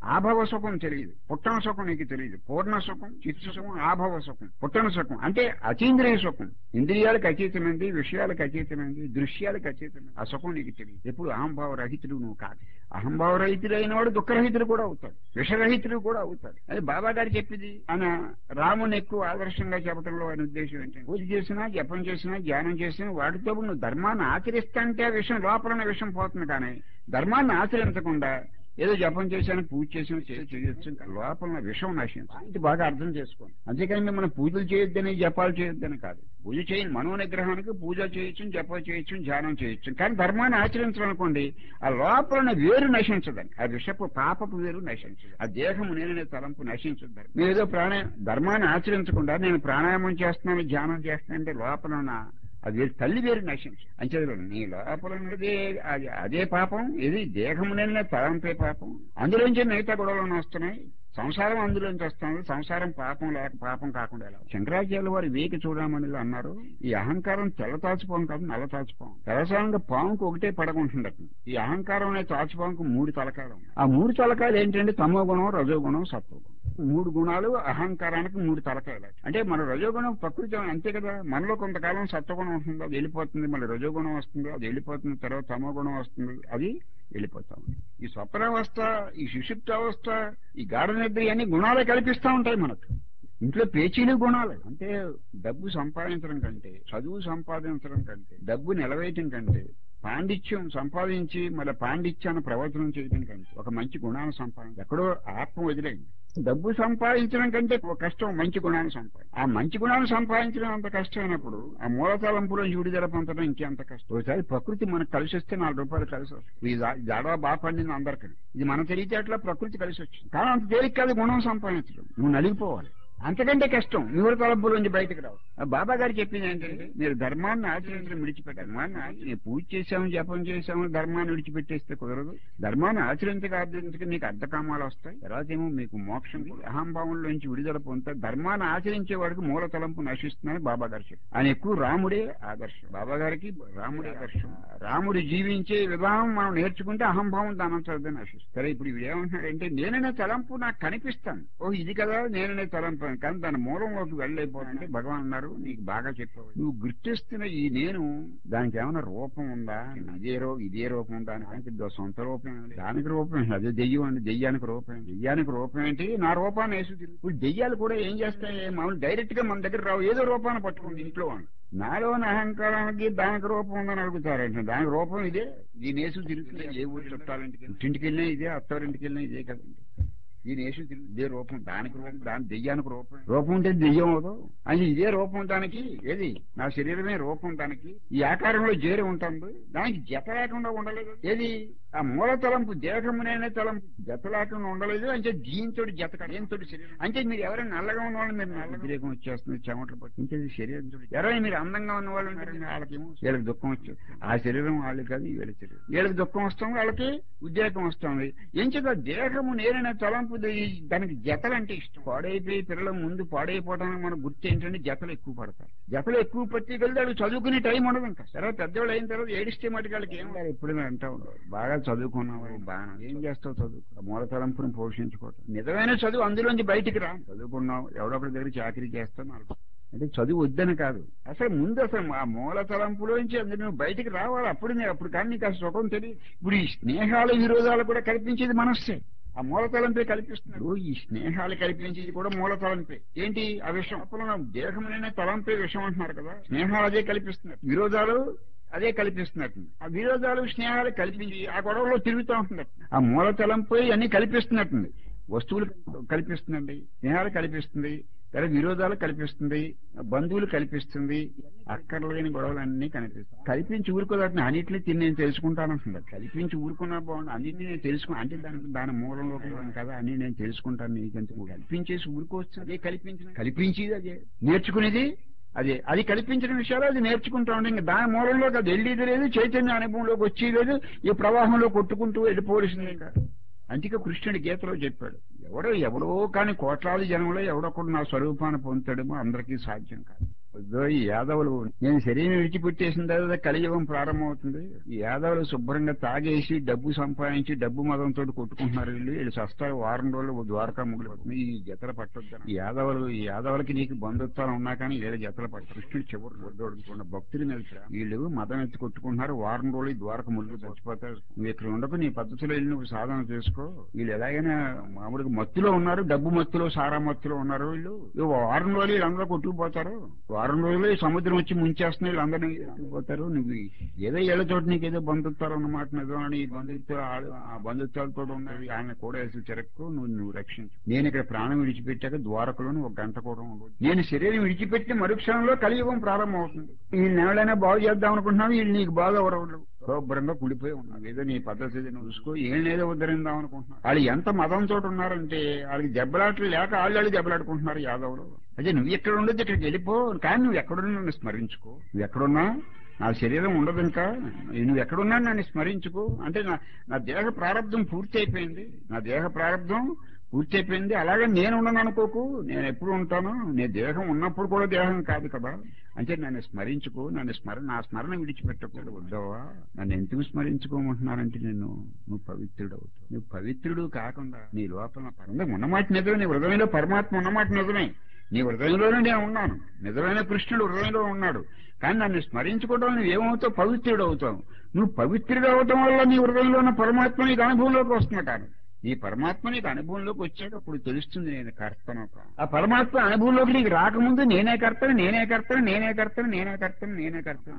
ఆభవ సుఖం తెలియదు పుట్టన సుఖం నీకు తెలియదు పూర్ణ సుఖం చిత్త సుఖం ఆభవ సుఖం పుట్టన సుఖం అంటే అతీంద్రియ సుఖం ఇంద్రియాలకు అతీతమైంది విషయాలకు అతీతమైంది దృశ్యాలకు అతీతమైంది ఆ సుఖం నీకు తెలియదు ఎప్పుడు అహంభావ రహితుడు నువ్వు కాదు అహంభావ రహితుడు అయిన వాడు దుఃఖరహితుడు కూడా అవుతాడు విషరహితుడు కూడా అవుతాడు అది బాబా గారు చెప్పింది ఆయన రాముని ఎక్కువ ఆదర్శంగా చెప్పడంలో ఆయన ఉద్దేశం ఏంటంటే పూజ చేసినా జపం చేసినా ధ్యానం చేసినా వాటితో నువ్వు ధర్మాన్ని ఆచరిస్తాంటే ఆ విషయం లోపల విషయం పోతుంది కానీ ధర్మాన్ని ఆచరించకుండా ఏదో జపం చేశాను పూజ చేసిన చేయొచ్చు లోపల విషం నశించు ఇది బాగా అర్థం చేసుకోండి అంతేకాని మనం పూజలు చేయొద్దని జపాలు చేయొద్దని కాదు పూజ చేయని మనో నిగ్రహానికి పూజ చేయొచ్చు జపం చేయొచ్చు ధ్యానం చేయొచ్చు కానీ ధర్మాన్ని ఆచరించాలనుకోండి ఆ లోపల వేరు నశించదని ఆ విషపు పాపపు వేరు నశించదు ఆ దేహము నేననే తలంపు నశించదు మీరు ఏదో ప్రాణ ధర్మాన్ని ఆచరించకుండా నేను ప్రాణాయామం చేస్తున్నాను ధ్యానం చేస్తున్నాను అంటే లోపల ఉన్న అది వేరు తల్లి వేరు నశించు అంచేది నీ లోపల ఉన్నదే అది అదే పాపం ఇది దేహమునే తలంపే పాపం అందులోంచి మిగతా గొడవలు వస్తున్నాయి సంసారం అందులోంచి వస్తుంది సంసారం పాపం లేక పాపం కాకుండా ఎలా శంకరాచార్యుల వారు వేకి చూడమని అన్నారు ఈ అహంకారం తెల్ల తాచుపాము కాదు నల్ల తాచుపాము తెల్లసారంగా పాముకు ఒకటే పడకుంటుందట ఈ అహంకారం అనే తాచుపాముకు మూడు తలకాయలు ఉన్నాయి. ఆ మూడు తలకాయలు ఏంటంటే తమో గుణం రజోగుణం సత్వగుణం మూడు గుణాలు అహంకారానికి మూడు తలకాయలు అంటే మన రజోగుణం ప్రకృతి అంతే కదా మనలో కొంతకాలం సత్వగుణం వస్తుంది అది వెళ్ళిపోతుంది మళ్ళీ రజోగుణం వస్తుంది అది వెళ్ళిపోతుంది తర్వాత తమో గుణం వస్తుంది అది వెళ్ళిపోతాం ఈ స్వప్నావస్థ ఈ సుషుప్తావస్థ ఈ గాఢ నిద్ర అన్ని గుణాలే కల్పిస్తా ఉంటాయి మనకు ఇంట్లో పేచీలు గుణాలు అంటే డబ్బు సంపాదించడం కంటే చదువు సంపాదించడం కంటే డబ్బు నిలవేయటం కంటే పాండిత్యం సంపాదించి మళ్ళీ పాండిత్యాన్ని ప్రవచనం చేయడం కంటే ఒక మంచి గుణాన్ని సంపాదించి ఎక్కడో ఆత్మ వదిలేండి డబ్బు సంపాదించడం కంటే ఒక కష్టం మంచి గుణాన్ని సంపాదించడం ఆ మంచి గుణాన్ని సంపాదించడం అంత కష్టమైనప్పుడు ఆ మూలతలంపులో విడుదల పొందడం ఇంకెంత కష్టం ఒకసారి ప్రకృతి మనకు కలిసి వస్తే నాలుగు రూపాయలు కలిసి వస్తుంది ఈ జా- జాడవ బాగా పండింది అందరికీ ఇది మన తెలివితేటలో ప్రకృతి కలిసి వచ్చింది కానీ అంత తేలిక కాదు గుణం సంపాదించడం నువ్వు నలిగిపోవాలి అంతకంటే కష్టం నూరు తలంపుల నుంచి బయటకు రావు ఆ బాబా గారు చెప్పింది ఏంటంటే మీరు ధర్మాన్ని ఆచరించడం విడిచిపెట్టారు ధర్మాన్ని ఆచ- నేను పూజ చేశాము జపం చేశాము ధర్మాన్ని విడిచిపెట్టేస్తే కుదరదు ధర్మాన్ని ఆచరించక ఆచరించక మీకు అర్థకామాలు వస్తాయి తర్వాత ఏమో మీకు మోక్షం అహంభావంలో నుంచి విడుదల పొందుతారు ధర్మాన్ని ఆచరించే వాడికి మూల తలంపు నశిస్తుందని బాబా గారు చెప్పారు ఆయన ఎక్కువ రాముడే ఆదర్శం బాబా గారికి రాముడే ఆదర్శం రాముడు జీవించే విధానం మనం నేర్చుకుంటే అహంభావం దానంతరం నశిస్తుంది సరే ఇప్పుడు ఇవి ఏమంటున్నాడంటే నేననే తలంపు నాకు కనిపిస్తాను ఓ ఇది కదా నేననే తలంపు అని. కానీ దాని మూలంలోకి వెళ్ళైపోతుంటే భగవాన్ అన్నారు నీకు బాగా చెప్పావు నువ్వు గుర్తిస్తున్న ఈ నేను దానికి ఏమైనా రూపం ఉందా ఇదే రూ ఇదే రూపం ఉందా దానికి దో- సొంత రూపం ఏం లేదు. దానికి రూపం ఏంటి? అదే దెయ్యం అండి దెయ్యానికి రూపం ఏంటి? దెయ్యానికి రూపం ఏంటి నా రూపాన్ని వేసు తిరుగు ఇప్పుడు దెయ్యాలు కూడా ఏం చేస్తాయి మామూలు డైరెక్ట్ గా మన దగ్గర రావు ఏదో రూపాన్ని పట్టుకుంది ఇంట్లో వాళ్ళు నాలోని అహంకారానికి దానికి రూపం ఉందని అడుగుతారంటే దానికి రూపం ఇదే దీని వేసు తిరుగుతుంది ఏ ఊరు చుట్టాలింటికి ఇంటికి వెళ్ళినా ఇదే అత్తవారింటికి వెళ్ళినా ఇదే కదండి దీని వేసు తిరుగు ఇదే రూపం దానికి రూపం దాని దెయ్యానికి రూపం రూపం ఉంటే దెయ్యం అవదు అది ఇదే రూపం దానికి ఏది నా శరీరమే రూపం దానికి ఈ ఆకారంలో చేరి ఉంటుంది దానికి జత లేకుండా ఉండలేదు ఏది ఆ మూల తలంపు దేహమునైన తలంపు జత లేకుండా ఉండలేదు అంటే దీంతో జత దేంతో శరీరం అంటే మీరు ఎవరైనా నల్లగా ఉన్న వాళ్ళు మీరు నల్ల ఉద్రేకం వచ్చేస్తుంది చెమటలు పట్టి ఇంకా ఇది శరీరం ఎవరైనా మీరు అందంగా ఉన్న వాళ్ళు ఉంటారు వాళ్ళకేమో వీళ్ళకి దుఃఖం వచ్చేది ఆ శరీరం వాళ్ళు కాదు వీళ్ళ శరీరం వీళ్ళకి దుఃఖం వస్తుంది వాళ్ళకి ఉద్రేకం వస్తుంది ఏం చేత దేహము నేరైన తలంపు ది- దానికి జతలు అంటే ఇష్టం పాడైపోయి పిల్లల ముందు పాడైపోవడానికి మన గుర్తు ఏంటంటే జతలు ఎక్కువ పడతారు జతలు ఎక్కువ పట్టి కలిసి వాళ్ళు చదువుకునే టైం ఉండదు ఇంకా సరే పెద్దవాళ్ళు అయిన తర్వాత ఏడిస్తే మటుకు వాళ్ళకి ఏం లేదు ఎప్పుడు అంటా ఉండవు బాగా చదువుకున్నావు బాగా ఏం చేస్తావు చదువు ఆ మూల తలంపుని పోషించుకోవటం నిజమైన చదువు అందులోంచి బయటికి రా చదువుకున్నావు ఎవడొకరి దగ్గర చాకరీ చేస్తాను అంటే చదువు వద్దని కాదు అసలు ముందు అసలు ఆ మూల తలంపులోంచి అందులో నువ్వు బయటికి రావాలి అప్పుడు నీ- అప్పుడు కానీ నీకు ఆ సుఖం తెలియదు ఇప్పుడు ఈ స్నేహాలు విరోధాలు కూడా కల్పించేది మనస్సే ఆ మూల తలంపే కల్పిస్తున్నాడు ఈ స్నేహాలు కల్పించేది కూడా మూల తలంపే ఏంటి ఆ విషయం అప్పుడు నా దేహంలోనే తలంపే విషయం అంటున్నారు కదా స్నేహాలు అదే కల్పిస్తున్నారు విరోధాలు అదే కల్పిస్తున్నట్టు ఆ విరోధాలు స్నేహాలు కల్పించి ఆ గొడవలో తిరుగుతూ ఉంటున్నట్టు ఆ మూల తలంపై అన్ని కల్పిస్తున్నట్టుంది వస్తువులు కల్పిస్తుందండి స్నేహాలు కల్పిస్తుంది తర్వాత విరోధాలు కల్పిస్తుంది బంధువులు కల్పిస్తుంది అక్కర్లేని గొడవలన్నీ కనిపిస్తాయి కల్పించి ఊరుకోదాటిని అన్నింటినీ తిని నేను తెలుసుకుంటానంటుంది కల్పించి ఊరుకున్నా బాగుంది అన్నింటినీ నేను తెలుసుకున్నా అంటే దానికి దాని మూలంలోకి ఉన్నాను కదా అన్ని నేను తెలుసుకుంటాను నీకెందుకు కల్పించేసి ఊరుకోవచ్చు అదే కల్పించిన కల్పించేది అదే నేర్చుకునేది అదే అది కల్పించిన విషయాలు అది నేర్చుకుంటా ఉండే ఇంకా దాని మూలంలోకి అది వెళ్ళేది లేదు చైతన్య అనుభవంలోకి వచ్చేది లేదు ఈ ప్రవాహంలో కొట్టుకుంటూ వెళ్ళిపోవలసిందే ఇంకా అందుకే కృష్ణుడి గీతలో చెప్పాడు ఎవడో ఎవడో కానీ కోట్లాది జనంలో ఎవడొకడు నా స్వరూపాన్ని పొందుతాడేమో అందరికీ సాధ్యం కాదు వద్దో ఈ యాదవులు నేను శరీరం విడిచిపెట్టేసిన తర్వాత కలియుగం ప్రారంభమవుతుంది ఈ యాదవులు శుభ్రంగా తాగేసి డబ్బు సంపాదించి డబ్బు మదంతో కొట్టుకుంటున్నారు వీళ్ళు వీళ్ళు సస్తారు వారం రోజులు ద్వారకా ముగ్గులు ఈ జతల పట్టొద్దు ఈ యాదవులు ఈ యాదవులకి నీకు బంధుత్వాలు ఉన్నా కానీ వీళ్ళ జతల పట్ట కృష్ణుడు చివరి వద్దోడుకున్న భక్తులు మీద ప్రేమ. వీళ్ళు మదం ఎత్తి కొట్టుకుంటున్నారు వారం రోజులు ఈ ద్వారక ముగ్గులు చచ్చిపోతారు నువ్వు ఇక్కడ ఉండకు నీ పద్ధతిలో వెళ్ళి నువ్వు సాధన చేసుకో వీళ్ళు ఎలాగైనా మామూలుగా మత్తులో ఉన్నారు డబ్బు మత్తులో సారా మత్తులో ఉన్నారు వీళ్ళు ఇవి వారం రోజులు వీళ్ళందరూ కొట్టుకుపోతారు వారం రోజులు ఈ సముద్రం వచ్చి ముంచేస్తున్న వీళ్ళందరినీ కొట్టుకుపోతారు నువ్వు ఏదో ఏళ్ళ చోట నీకు ఏదో బంధుత్వాలు అన్నమాట నిజం అని ఈ బంధుత్వాలు ఆ- ఆ బంధుత్వాలతో ఉన్నది ఆయన కూడా వేసి చెరకు నువ్వు నువ్వు రక్షించు నేను ఇక్కడ ప్రాణం విడిచిపెట్టాక ద్వారకలోని ఒక గంట కూడా ఉండదు నేను శరీరం విడిచిపెట్టి మరుక్షణంలో కలియుగం ప్రారంభం అవుతుంది వీళ్ళని ఎవరైనా బాగు చేద్దాం అనుకుంటున్నావు వీళ్ళు నీకు బాగా ఎవరు శుభ్రంగా కుడిపోయి ఉన్నావు ఏదో నీ పద్ధతి ఏదో నువ్వు చూసుకో ఏం ఏదో ఉద్ధరిందాం అనుకుంటున్నావు వాళ్ళు ఎంత మదం చోట ఉన్నారంటే వాళ్ళకి దెబ్బలాట్లు లేక వాళ్ళు వాళ్ళు దెబ్బలాడుకుంటున్నారు యాదవులు అదే నువ్వు ఎక్కడ ఉండదు ఇక్కడికి వెళ్ళిపో కానీ నువ్వు ఎక్కడున్నా నన్ను స్మరించుకో నువ్వు ఎక్కడున్నా నా శరీరం ఉండదు ఇంకా నువ్వు ఎక్కడున్నా నన్ను స్మరించుకో అంటే నా నా దేహ ప్రారంధం పూర్తి అయిపోయింది నా దేహ ప్రారంధం పూర్తి అయిపోయింది అలాగే నేను ఉండను అనుకోకు నేను ఎప్పుడు ఉంటాను నీ దేహం ఉన్నప్పుడు కూడా దేహం కాదు కదా అంటే నన్ను స్మరించుకో నన్ను స్మరణ నా స్మరణ విడిచిపెట్టకూడదు వద్దవా నన్ను ఎందుకు స్మరించుకోమంటున్నారంటే నేను నువ్వు పవిత్రుడు అవుతావు నువ్వు పవిత్రుడు కాకుండా నీ లోపల పరంగా ఉన్నమాట నిజమే నీ హృదయంలో పరమాత్మ ఉన్నమాట నిజమే నీ హృదయంలోనే నేను ఉన్నాను నిజమైన కృష్ణుడు హృదయంలో ఉన్నాడు కానీ నన్ను స్మరించుకోవడం నువ్వు ఏమవుతావు పవిత్రుడు అవుతావు నువ్వు పవిత్రుడు అవటం వల్ల నీ హృదయంలో ఉన్న పరమాత్మ నీకు అనుభవంలోకి వస్తున్నా కానీ ఈ పరమాత్మ నీకు అనుభవంలోకి వచ్చాక అప్పుడు తెలుస్తుంది నేను కర్తను కాను. ఆ పరమాత్మ అనుభవంలోకి నీకు రాకముందు నేనే కర్తను నేనే కర్తను నేనే కర్తను నేనే కర్తను నేనే కర్తను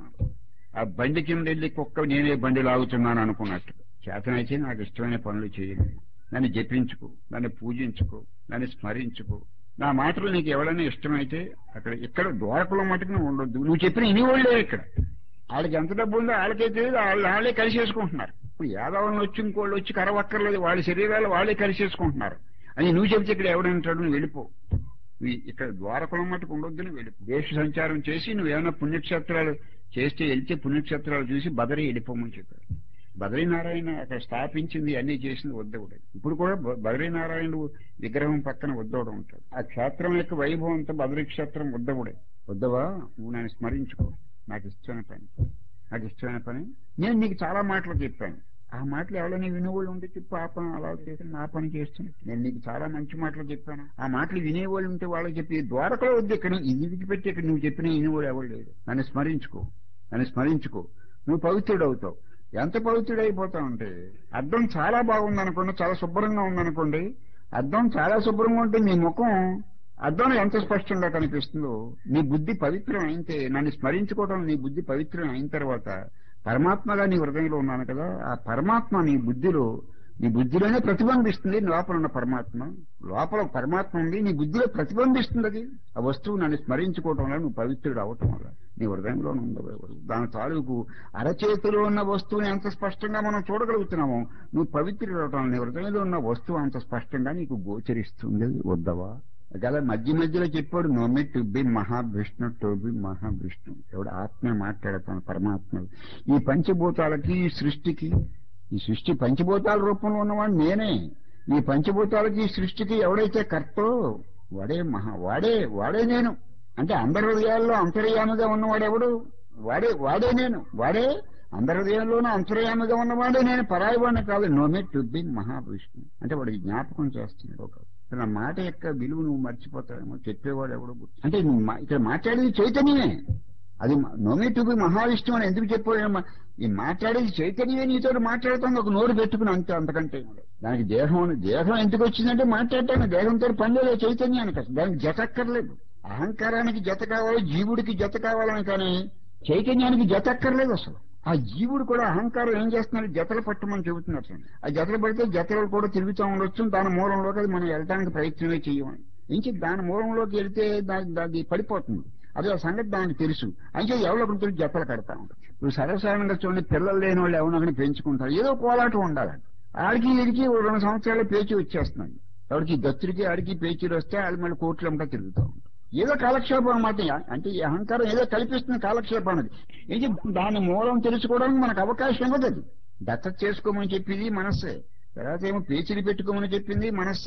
ఆ బండి కింద వెళ్ళి కుక్క నేనే బండి లాగుతున్నాను అనుకున్నట్టు చేతనైతే నాకు ఇష్టమైన పనులు చేయండి నన్ను జపించుకో నన్ను పూజించుకో నన్ను స్మరించుకో నా మాటలు నీకు ఎవరైనా ఇష్టమైతే అక్కడ ఇక్కడ ద్వారకుల మటుకు నువ్వు ఉండొద్దు నువ్వు చెప్పిన ఇని వాళ్ళే ఇక్కడ వాళ్ళకి ఎంత డబ్బు ఉందో వాళ్ళకే తెలియదు వాళ్ళు వాళ్ళే కలిసేసుకుంటున్నారు ఇప్పుడు యాదవులను వచ్చి ఇంకోళ్ళు వచ్చి కరవక్కర్లేదు వాళ్ళ శరీరాలు వాళ్ళే కలిసేసుకుంటున్నారు అని నువ్వు చెప్తే ఇక్కడ ఎవడంటాడు నువ్వు వెళ్ళిపో ఈ- ఇక్కడ ద్వారకులం మటుకు ఉండొద్దని వెళ్ళిపో దేశ సంచారం చేసి నువ్వేమైనా పుణ్యక్షేత్రాలు చేస్తే వెళ్తే పుణ్యక్షేత్రాలు చూసి బదరి వెళ్ళిపోమని చెప్పారు బద్రీనారాయణ అక్కడ స్థాపించింది అన్ని చేసింది ఉద్దవుడు ఇప్పుడు కూడా బ- బద్రీనారాయణుడు విగ్రహం పక్కన ఉద్దవుడు ఉంటాడు ఆ క్షేత్రం యొక్క వైభవం అంతా బద్రీ క్షేత్రం ఉద్దవుడే ఉద్దవా నువ్వు నన్ను స్మరించుకో నాకు ఇష్టమైన పని నాకు ఇష్టమైన పని నేను నీకు చాలా మాటలు చెప్పాను ఆ మాటలు ఎవరైనా వినేవాళ్ళు ఉంటే చెప్పు ఆ పని అలా చేసి నా పని చేస్తున్నాను నేను నీకు చాలా మంచి మాటలు చెప్పాను ఆ మాటలు వినేవాళ్ళు ఉంటే వాళ్ళకి చెప్పి ద్వారకలో వద్దు ఇక్కడ ఇది విడిచిపెట్టి ఇక్కడ నువ్వు చెప్పిన వినేవాడు ఎవరు లేడు నన్ను స్మరించుకో నన్ను స్మరించుకో నువ్వు పవిత్రుడు అవుతావు ఎంత పవిత్రుడు అయిపోతావు అంటే అద్దం చాలా బాగుంది అనుకోండి చాలా శుభ్రంగా ఉందనుకోండి అద్దం చాలా శుభ్రంగా ఉంటే నీ ముఖం అద్దంలో ఎంత స్పష్టంగా కనిపిస్తుందో నీ బుద్ధి పవిత్రం అయితే నన్ను స్మరించుకోవడం నీ బుద్ధి పవిత్రం అయిన తర్వాత పరమాత్మగా నీ హృదయంలో ఉన్నాను కదా ఆ పరమాత్మ నీ బుద్ధిలో నీ బుద్ధిలోనే ప్రతిబంధిస్తుంది లోపల ఉన్న పరమాత్మ లోపల పరమాత్మ ఉంది నీ బుద్ధిలో ప్రతిబంధిస్తుంది అది ఆ వస్తువు నన్ను స్మరించుకోవటం వల్ల నువ్వు పవిత్రుడు అవటం వల్ల నీ హృదయంలో ఉంది దాని తాలూకు అరచేతిలో ఉన్న వస్తువుని ఎంత స్పష్టంగా మనం చూడగలుగుతున్నామో నువ్వు పవిత్రుడు అవటం నీ హృదయంలో ఉన్న వస్తువు అంత స్పష్టంగా నీకు గోచరిస్తుంది వద్దవా కదా మధ్య మధ్యలో చెప్పాడు know me to be Mahavishnu to be Mahavishnu ఎవడు ఆత్మ మాట్లాడతాను పరమాత్మ ఈ పంచభూతాలకి ఈ సృష్టికి ఈ సృష్టి పంచభూతాల రూపంలో ఉన్నవాడు నేనే ఈ పంచభూతాలకి ఈ సృష్టికి ఎవడైతే కర్తో వాడే మహా వాడే వాడే నేను అంటే అందరి హృదయాల్లో అంతర్యామిగా ఉన్నవాడెవడు వాడే వాడే నేను వాడే అందరి హృదయంలోనూ అంతర్యామిగా ఉన్నవాడే నేను పరాయవాడిని కాదు నోమే టు బి మహావిష్ణు అంటే వాడికి జ్ఞాపకం చేస్తున్నాడు ఒక నా మాట యొక్క విలువ నువ్వు మర్చిపోతావేమో చెప్పేవాడు ఎవడో గుర్తు అంటే నువ్వు మా- ఇక్కడ మాట్లాడేది చైతన్యమే అది నోమే టు బి మహావిష్ణు అని ఎందుకు చెప్పావు ఈ మాట్లాడేది చైతన్యమే నీతో మాట్లాడుతుంది ఒక నోరు పెట్టుకుని అంతే అంతకంటే ఏం లేదు. దానికి దేహం అని- దేహం ఎందుకు వచ్చిందంటే మాట్లాడటానికి దేహంతో పని లేదు చైతన్యానికి అసలు దానికి జత అక్కర్లేదు అహంకారానికి జత కావాలి జీవుడికి జత కావాలని కానీ చైతన్యానికి జత అక్కర్లేదు అసలు ఆ జీవుడు కూడా అహంకారం ఏం చేస్తున్నాడు జతలు పట్టమని చెబుతున్నారు అసలు. ఆ జతలు పడితే జతలు కూడా తిరుగుతూ ఉండొచ్చు దాని మూలంలోకి అది మనం వెళ్ళడానికి ప్రయత్నమే చేయమని ఇంక దాని మూలంలోకి వెళ్తే దాని దాన్ని పడిపోతుంది అదే ఆ సంగతి దానికి తెలుసు అయితే ఎవరో ఒకరితో జతలు కడతా ఉంటారు ఇప్పుడు సర్వసాధారణంగా చూడండి పిల్లలు లేని వాళ్ళు ఎవరినొకరిని పెంచుకుంటారు ఏదో కోలాటం ఉండాలి ఆడికి వీడికి ఓ రెండు సంవత్సరాలు పేచి వచ్చేస్తున్నాయి ఎవరికి దత్తుడికి ఆడికి పేచీలు వస్తే వాళ్ళు మళ్ళీ కోట్లు అంతా తిరుగుతూ ఉంటారు ఏదో కాలక్షేపం అన్నమాట అంటే ఈ అహంకారం ఏదో కల్పిస్తున్న కాలక్షేపం అన్నది ఇది దాని మూలం తెలుసుకోవడానికి మనకు అవకాశం ఇవ్వదు అది దత్తత చేసుకోమని చెప్పింది మనస్సే తర్వాత ఏమో పేచీలు పెట్టుకోమని చెప్పింది మనస్సే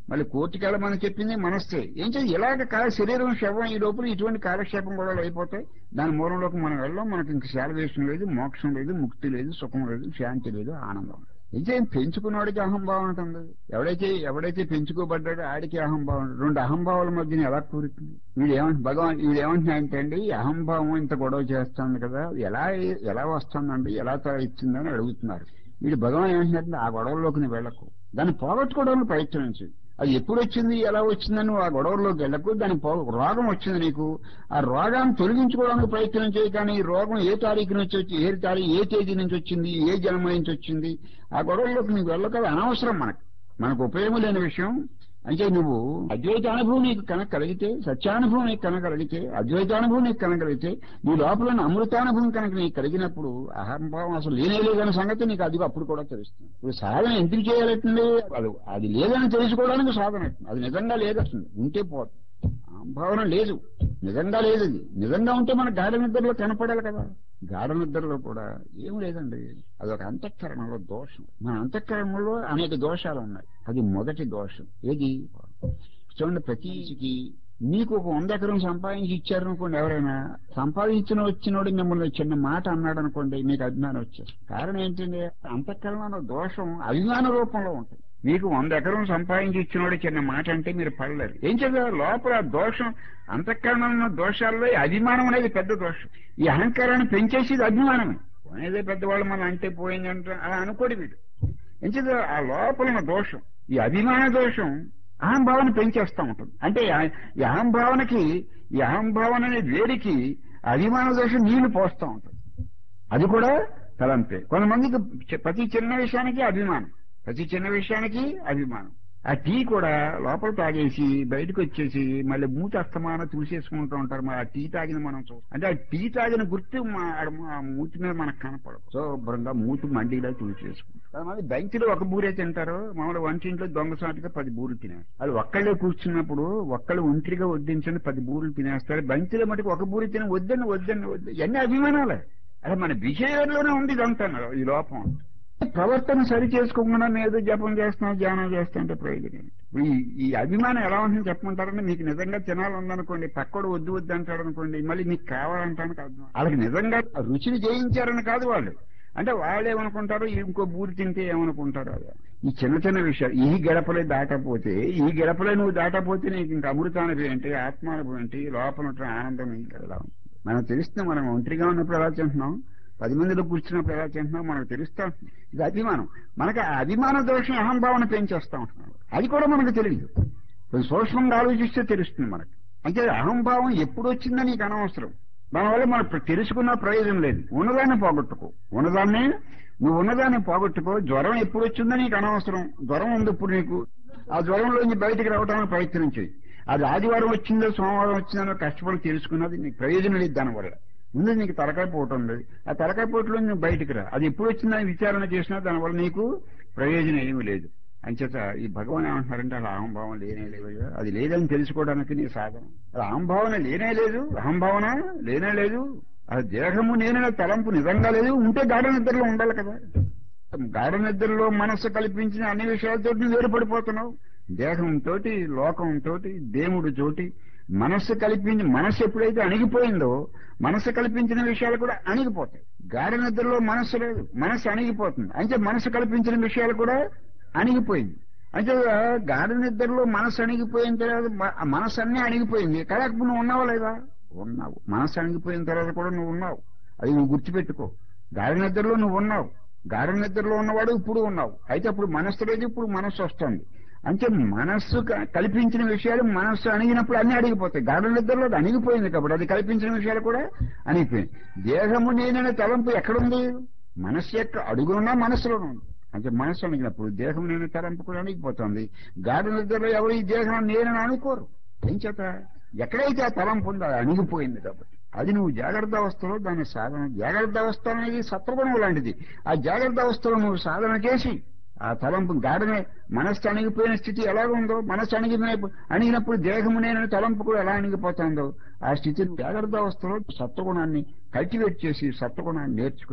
మళ్ళీ కోర్టుకి వెళ్ళమని చెప్పింది మనస్తే ఏం చేయాలి ఇలాగ కాల శరీరం శవం ఈ లోపల ఇటువంటి కాలక్షేపం కూడా అయిపోతాయి దాని మూలంలోకి మనం వెళ్ళాం మనకి ఇంక శాలవేషన్ లేదు మోక్షం లేదు ముక్తి లేదు సుఖం లేదు శాంతి లేదు ఆనందం లేదు. నిజం పెంచుకున్నవాడికి అహంభావం ఉంటుంది ఎవడైతే ఎవడైతే పెంచుకోబడ్డాడో ఆడికి అహంభావం ఉంటుంది. రెండు అహంభావాల మధ్యన ఎలా కూరుతుంది వీడు ఏమంటు భగవాన్ వీడు ఏమంటున్నాయంటే అండి ఈ అహంభావం ఇంత గొడవ చేస్తుంది కదా ఎలా ఎలా వస్తుందండి ఎలా ఇచ్చిందని అడుగుతున్నారు వీడు భగవాన్ ఏమంటున్నారంటే ఆ గొడవల్లోకి నువ్వు వెళ్ళకు దాన్ని పోగొట్టుకోవడానికి ప్రయత్నించు అది ఎప్పుడు వచ్చింది ఎలా వచ్చిందని నువ్వు ఆ గొడవల్లోకి వెళ్ళకు దాని పో- రోగం వచ్చింది నీకు ఆ రోగాన్ని తొలగించుకోవడానికి ప్రయత్నం చేయి కానీ ఈ రోగం ఏ తారీఖు నుంచి వచ్చి ఏ తారీఖు ఏ తేదీ నుంచి వచ్చింది ఏ జన్మ నుంచి వచ్చింది ఆ గొడవల్లోకి నీకు వెళ్ళక అది అనవసరం మనకు మనకు ఉపయోగం లేని విషయం అంటే నువ్వు అద్వైత అనుభవం నీకు కనుక కలిగితే సత్యానుభవం నీకు కనుక కలిగితే అద్వైతానుభవం నీకు కనుక కలిగితే నీ లోపల ఉన్న అమృతానుభవం కనుక నీకు కలిగినప్పుడు అహంభావం అసలు లేనే లేదన్న సంగతి నీకు అది అప్పుడు కూడా తెలుస్తుంది ఇప్పుడు సాధన ఎందుకు చేయాలంటే అది అది లేదని తెలుసుకోవడానికి సాధన అది నిజంగా లేదట్టుంది ఉంటే పోతుంది భావన లేదు నిజంగా లేదు అది నిజంగా ఉంటే మన గాఢ నిద్రలో కనపడాలి కదా గాఢ నిద్రలో కూడా ఏం లేదండి అదొక అంతఃకరణలో దోషం మన అంతఃకరణలో అనేక దోషాలు ఉన్నాయి అది మొదటి దోషం ఏది చూడండి ప్రతికి మీకు ఒక వంద ఎకరం సంపాదించి ఇచ్చారనుకోండి ఎవరైనా సంపాదించిన వచ్చినోడు మిమ్మల్ని చిన్న మాట అన్నాడు అనుకోండి మీకు అభిమానం వచ్చేది కారణం ఏంటంటే అంతఃకరణలో దోషం అభిమాన రూపంలో ఉంటుంది మీకు వంద ఎకరం సంపాదించి ఇచ్చినోడు చిన్న మాట అంటే మీరు పడలేరు ఏం చదివారు లోపల ఆ దోషం అంతఃకరణలో దోషాల్లో ఈ అభిమానం అనేది పెద్ద దోషం ఈ అహంకారాన్ని పెంచేసేది అభిమానమే పోనేదే పెద్దవాళ్ళు మనం అంటే పోయిందంటే అలా అనుకోడు వీడు ఏం చదివారు ఆ లోపల ఉన్న దోషం ఈ అభిమాన దోషం అహంభావన పెంచేస్తూ ఉంటుంది అంటే ఆ- ఈ అహంభావనకి ఈ అహంభావన అనే వేడికి అభిమాన దోషం నీళ్లు పోస్తూ ఉంటుంది అది కూడా తలంపే కొంతమందికి చి- ప్రతి చిన్న విషయానికి అభిమానం ప్రతి చిన్న విషయానికి అభిమానం ఆ టీ కూడా లోపల తాగేసి బయటకు వచ్చేసి మళ్ళీ మూతి అస్తమానం చూసేసుకుంటూ ఉంటారు మరి ఆ టీ తాగిన మనం చూ అంటే ఆ టీ తాగిన గుర్తు మా ఆడ- ఆ మూతి మీద మనకు కనపడదు శుభ్రంగా మూతి మండిలా చూసేసుకుంటారు కొంతమంది బెంచ్లో ఒక బూరే తింటారు మామూలు వంటింట్లో దొంగసాటుగా పది బూరెలు తినేస్తారు వాళ్ళు ఒక్కళ్ళే కూర్చున్నప్పుడు ఒక్కళ్ళు ఒంటరిగా వడ్డించండి పది బూరెలు తినేస్తారు బెంచ్లో మటుకు ఒక బూరి తిని వద్దని వద్దని వద్దు ఇవన్నీ అభిమానాలే అదే మన బిహేవియర్లోనే ఉంది ఇదంతా ఈ లోపం ప్రవర్తన సరి చేసుకోకుండా నేను ఏదో జపం చేస్తున్నా ధ్యానం చేస్తుంటే ప్రయోజనం ఏంటి? ఇప్పుడు ఈ ఈ అభిమానం ఎలా ఉంటుందో చెప్పమంటారంటే మీకు నిజంగా తినాలనుకోండి పక్కోడు వద్దు వద్దు అంటాడు అనుకోండి మళ్ళీ మీకు కావాలంటానికి అర్థం వాళ్ళకి నిజంగా రుచిని జయించారని కాదు వాళ్ళు అంటే వాళ్ళు ఏమనుకుంటారు ఇంకో బూరి తింటే ఏమనుకుంటారు అదే ఈ చిన్న చిన్న విషయాలు ఈ గడపలే దాటపోతే ఈ గడపలే నువ్వు దాటపోతే నీకు ఇంకా అమృతానుభవం ఏంటి ఆత్మానుభవం ఏంటి లోపల ఉంటున్న ఆనందం ఇంకా ఎలా ఉంటుంది మనం తెలుస్తుంది మనం ఒంటరిగా ఉన్నప్పుడు ఎలా తింటున్నాం పది మందిలో కూర్చున్నప్పుడు ఎలా తింటున్నాం మనకు తెలుస్తా ఉంటుంది. ఇది అభిమానం మనకు ఆ అభిమాన దోషం అహంభావన పెంచేస్తా ఉంటున్నాం అది కూడా మనకు తెలియదు కొంచెం సూక్ష్మంగా ఆలోచిస్తే తెలుస్తుంది మనకు అంటే అహంభావం ఎప్పుడు వచ్చిందో నీకు అనవసరం దానివల్ల మనకు తెలుసుకున్న ప్రయోజనం లేదు ఉన్నదాన్ని పోగొట్టుకో ఉన్నదాన్ని నువ్వు ఉన్నదాన్ని పోగొట్టుకో జ్వరం ఎప్పుడు వచ్చిందో నీకు అనవసరం జ్వరం ఉంది ఇప్పుడు నీకు ఆ జ్వరంలోంచి బయటికి రావడానికి ప్రయత్నం చేయి అది ఆదివారం వచ్చిందో సోమవారం వచ్చిందో కష్టపడి తెలుసుకున్నది నీకు ప్రయోజనం లేదు దానివల్ల ముందు నీకు తలకాయ పోటు ఉంది ఆ తలకాయ పోటులో నువ్వు బయటికి రా అది ఎప్పుడు వచ్చిందని విచారణ చేసినా దానివల్ల నీకు ప్రయోజనం ఏమీ లేదు అంచేత ఈ భగవాన్ ఏమంటున్నారంటే అలా అహంభావం లేనే లేదు అది లేదని తెలుసుకోవడానికి నీ సాధన అలా అహంభావన లేనే లేదు అహంభావన లేనే లేదు అది దేహము నేననే తలంపు నిజంగా లేదు ఉంటే గాఢ నిద్రలో ఉండాలి కదా గాఢ నిద్రలో మనస్సు కల్పించిన అన్ని విషయాలతో నువ్వు వేరుపడిపోతున్నావు దేహంతో లోకంతో దేవుడు చోటి మనస్సు కల్పించి మనస్సు ఎప్పుడైతే అణిగిపోయిందో మనస్సు కల్పించిన విషయాలు కూడా అణిగిపోతాయి గాఢ నిద్రలో మనస్సు లేదు మనస్సు అణిగిపోతుంది అంటే మనస్సు కల్పించిన విషయాలు కూడా అణిగిపోయింది అంటే గాఢ నిద్రలో మనస్సు అణిగిపోయిన తర్వాత మ- ఆ మనస్సు అన్నీ అణిగిపోయింది కదా ఇప్పుడు నువ్వు ఉన్నావా లేదా ఉన్నావు మనస్సు అణిగిపోయిన తర్వాత కూడా నువ్వు ఉన్నావు అది నువ్వు గుర్తుపెట్టుకో గాఢ నిద్రలో నువ్వు ఉన్నావు గాఢ నిద్రలో ఉన్నవాడు ఇప్పుడు ఉన్నావు అయితే అప్పుడు మనస్సు లేదు ఇప్పుడు మనస్సు వస్తుంది అంటే మనస్సు క- కల్పించిన విషయాలు మనస్సు అణిగినప్పుడు అన్ని అడిగిపోతాయి గాఢ నిద్రలో అది అణిగిపోయింది కాబట్టి అది కల్పించిన విషయాలు కూడా అణిగిపోయింది దేహము నేననే తలంపు ఎక్కడుంది మనస్సు యొక్క అడుగునున్నా మనస్సులోనే ఉంది అంటే మనస్సు అణిగినప్పుడు దేహం నేను తలంపు కూడా అణిగిపోతుంది గాఢ నిద్రలో ఎవరు ఈ దేహం నేనని అనుకోరు ఏం చేత ఎక్కడైతే ఆ తలంపు ఉందో అది అణిగిపోయింది కాబట్టి అది నువ్వు జాగ్రత్త అవస్థలో దాని సాధన జాగ్రత్త అవస్థ అనేది సత్వగుణం లాంటిది ఆ జాగ్రత్త అవస్థలో నువ్వు సాధన చేసి ఆ తలంపు గాఢనే మనస్సు అణిగిపోయిన స్థితి ఎలా ఉందో మనస్సు అణిగిన అణిగినప్పుడు దేహము నేను తలంపు కూడా ఎలా అణిగిపోతుందో ఆ స్థితిని జాగ్రత్త అవస్థలో సత్వగుణాన్ని కల్టివేట్ చేసి సత్వగుణాన్ని నేర్చుకుని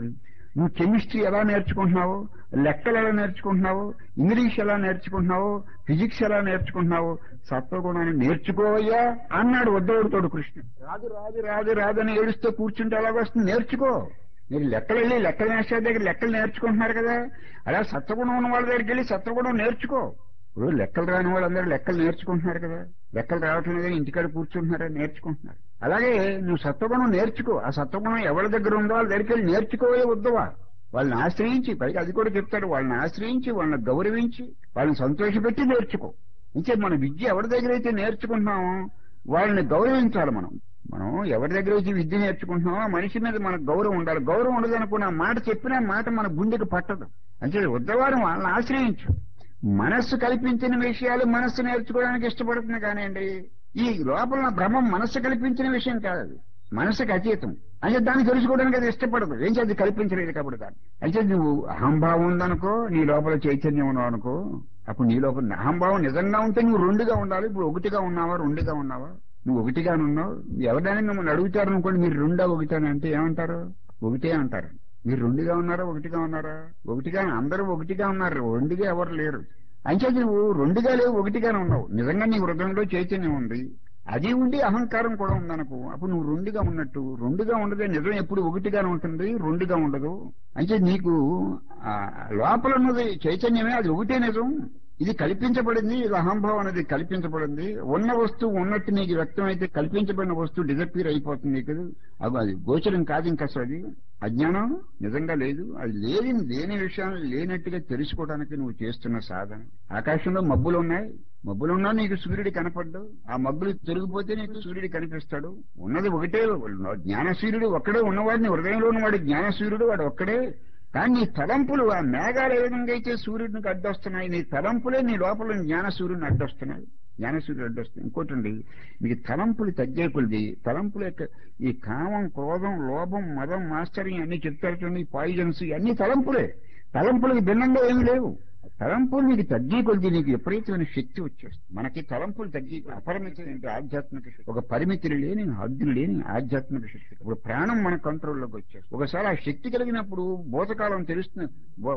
నువ్వు కెమిస్ట్రీ ఎలా నేర్చుకుంటున్నావు లెక్కలు ఎలా నేర్చుకుంటున్నావు ఇంగ్లీష్ ఎలా నేర్చుకుంటున్నావు ఫిజిక్స్ ఎలా నేర్చుకుంటున్నావు సత్వగుణాన్ని నేర్చుకోవయ్యా అన్నాడు ఉద్దవుడితోడు కృష్ణ రాదు రాదు రాదు రాదు అని ఏడుస్తూ కూర్చుంటే ఎలాగొస్తుంది నేర్చుకో మీరు లెక్కలు వెళ్ళి లెక్కల మాస్టర్ దగ్గర లెక్కలు నేర్చుకుంటున్నారు కదా అలా సత్వగుణం ఉన్న వాళ్ళ దగ్గరికి వెళ్ళి సత్వగుణం నేర్చుకో ఇప్పుడు లెక్కలు రాని వాళ్ళందరూ లెక్కలు నేర్చుకుంటున్నారు కదా లెక్కలు రావటం లేదని ఇంటికాడ కూర్చుంటున్నారా నేర్చుకుంటున్నారు అలాగే నువ్వు సత్వగుణం నేర్చుకో ఆ సత్వగుణం ఎవరి దగ్గర ఉందో వాళ్ళ దగ్గరికి వెళ్ళి నేర్చుకోవే వద్దువా వాళ్ళని ఆశ్రయించి పైగా అది కూడా చెప్తాడు వాళ్ళని ఆశ్రయించి వాళ్ళని గౌరవించి వాళ్ళని సంతోషపెట్టి నేర్చుకో ఇంకే మన విద్య ఎవరి దగ్గర అయితే నేర్చుకుంటున్నామో వాళ్ళని గౌరవించాలి మనం మనం ఎవరి దగ్గర వచ్చి విద్య నేర్చుకుంటున్నామో ఆ మనిషి మీద మనకు గౌరవం ఉండాలి గౌరవం ఉండదు అనుకున్న మాట చెప్పినా మాట మన గుండెకి పట్టదు అంటే ఉద్దవారం వాళ్ళని ఆశ్రయించు మనస్సు కల్పించిన విషయాలు మనస్సు నేర్చుకోవడానికి ఇష్టపడుతుంది కానివ్వండి ఈ లోపల నా భ్రమం మనస్సు కల్పించిన విషయం కాదు అది మనసుకు అతీతం అంటే దాన్ని తెలుసుకోవడానికి అది ఇష్టపడదు ఏం చేసి కల్పించలేదు కాబట్టి దాన్ని అయితే నువ్వు అహంభావం ఉందనుకో నీ లోపల చైతన్యం ఉన్నావు అనుకో అప్పుడు నీ లోపల అహంభావం నిజంగా ఉంటే నువ్వు రెండుగా ఉండాలి ఇప్పుడు ఒకటిగా ఉన్నావా రెండుగా ఉన్నావా నువ్వు ఒకటిగానే ఉన్నావు ఎవరైనా మిమ్మల్ని అడుగుతారు అనుకోండి మీరు రెండా ఒకటాని అంటే ఏమంటారు ఒకటే అంటారు మీరు రెండుగా ఉన్నారా ఒకటిగా ఉన్నారా ఒకటిగా అందరూ ఒకటిగా ఉన్నారు రెండుగా ఎవరు లేరు అంచేది నువ్వు రెండుగా లేవు ఒకటిగానే ఉన్నావు నిజంగా నీ హృదయంలో చైతన్యం ఉంది అది ఉండి అహంకారం కూడా ఉందనుకో అప్పుడు నువ్వు రెండుగా ఉన్నట్టు రెండుగా ఉండదే నిజం ఎప్పుడు ఒకటిగానే ఉంటుంది రెండుగా ఉండదు అంటే నీకు ఆ లోపల ఉన్నది చైతన్యమే అది ఒకటే నిజం ఇది కల్పించబడింది ఇది అహంభావం అనేది కల్పించబడింది ఉన్న వస్తువు ఉన్నట్టు నీకు వ్యక్తమైతే కల్పించబడిన వస్తువు డిజపీర్ అయిపోతుంది నీకు అది అది గోచరం కాదు ఇంకా అసలు అది అజ్ఞానం నిజంగా లేదు అది లేని లేని విషయాన్ని లేనట్టుగా తెలుసుకోవడానికి నువ్వు చేస్తున్న సాధన ఆకాశంలో మబ్బులు ఉన్నాయి మబ్బులు ఉన్నా నీకు సూర్యుడు కనపడ్డు ఆ మబ్బులు తొలగిపోతే నీకు సూర్యుడు కనిపిస్తాడు ఉన్నది ఒకటే జ్ఞాన సూర్యుడు ఒక్కడే ఉన్నవాడిని హృదయంలో ఉన్నవాడు జ్ఞాన సూర్యుడు వాడు ఒక్కడే కానీ నీ తలంపులు ఆ మేఘాలు ఏ విధంగా అయితే సూర్యుడికి అడ్డొస్తున్నాయి నీ తలంపులే నీ లోపల జ్ఞాన సూర్యుడిని అడ్డొస్తున్నాయి జ్ఞాన సూర్యుడు అడ్డొస్తుంది ఇంకోటి అండి మీకు తలంపులు తగ్గే కొలిది తలంపుల యొక్క ఈ కామం క్రోధం లోభం మదం మాస్టరింగ్ అన్ని చెప్తారు చూడండి పాయిజన్స్ అన్ని తలంపులే తలంపులకు భిన్నంగా ఏమి లేవు తలంపులు నీకు తగ్గి కొద్ది నీకు విపరీతమైన శక్తి వచ్చేస్తుంది మనకి తలంపులు తగ్గి అపరిమితమైన ఆధ్యాత్మిక శక్తి ఒక పరిమితులు లేని హద్దులు లేని ఆధ్యాత్మిక శక్తి ఇప్పుడు ప్రాణం మన కంట్రోల్లోకి వచ్చేస్తుంది ఒకసారి ఆ శక్తి కలిగినప్పుడు భూతకాలం తెలుస్తుంది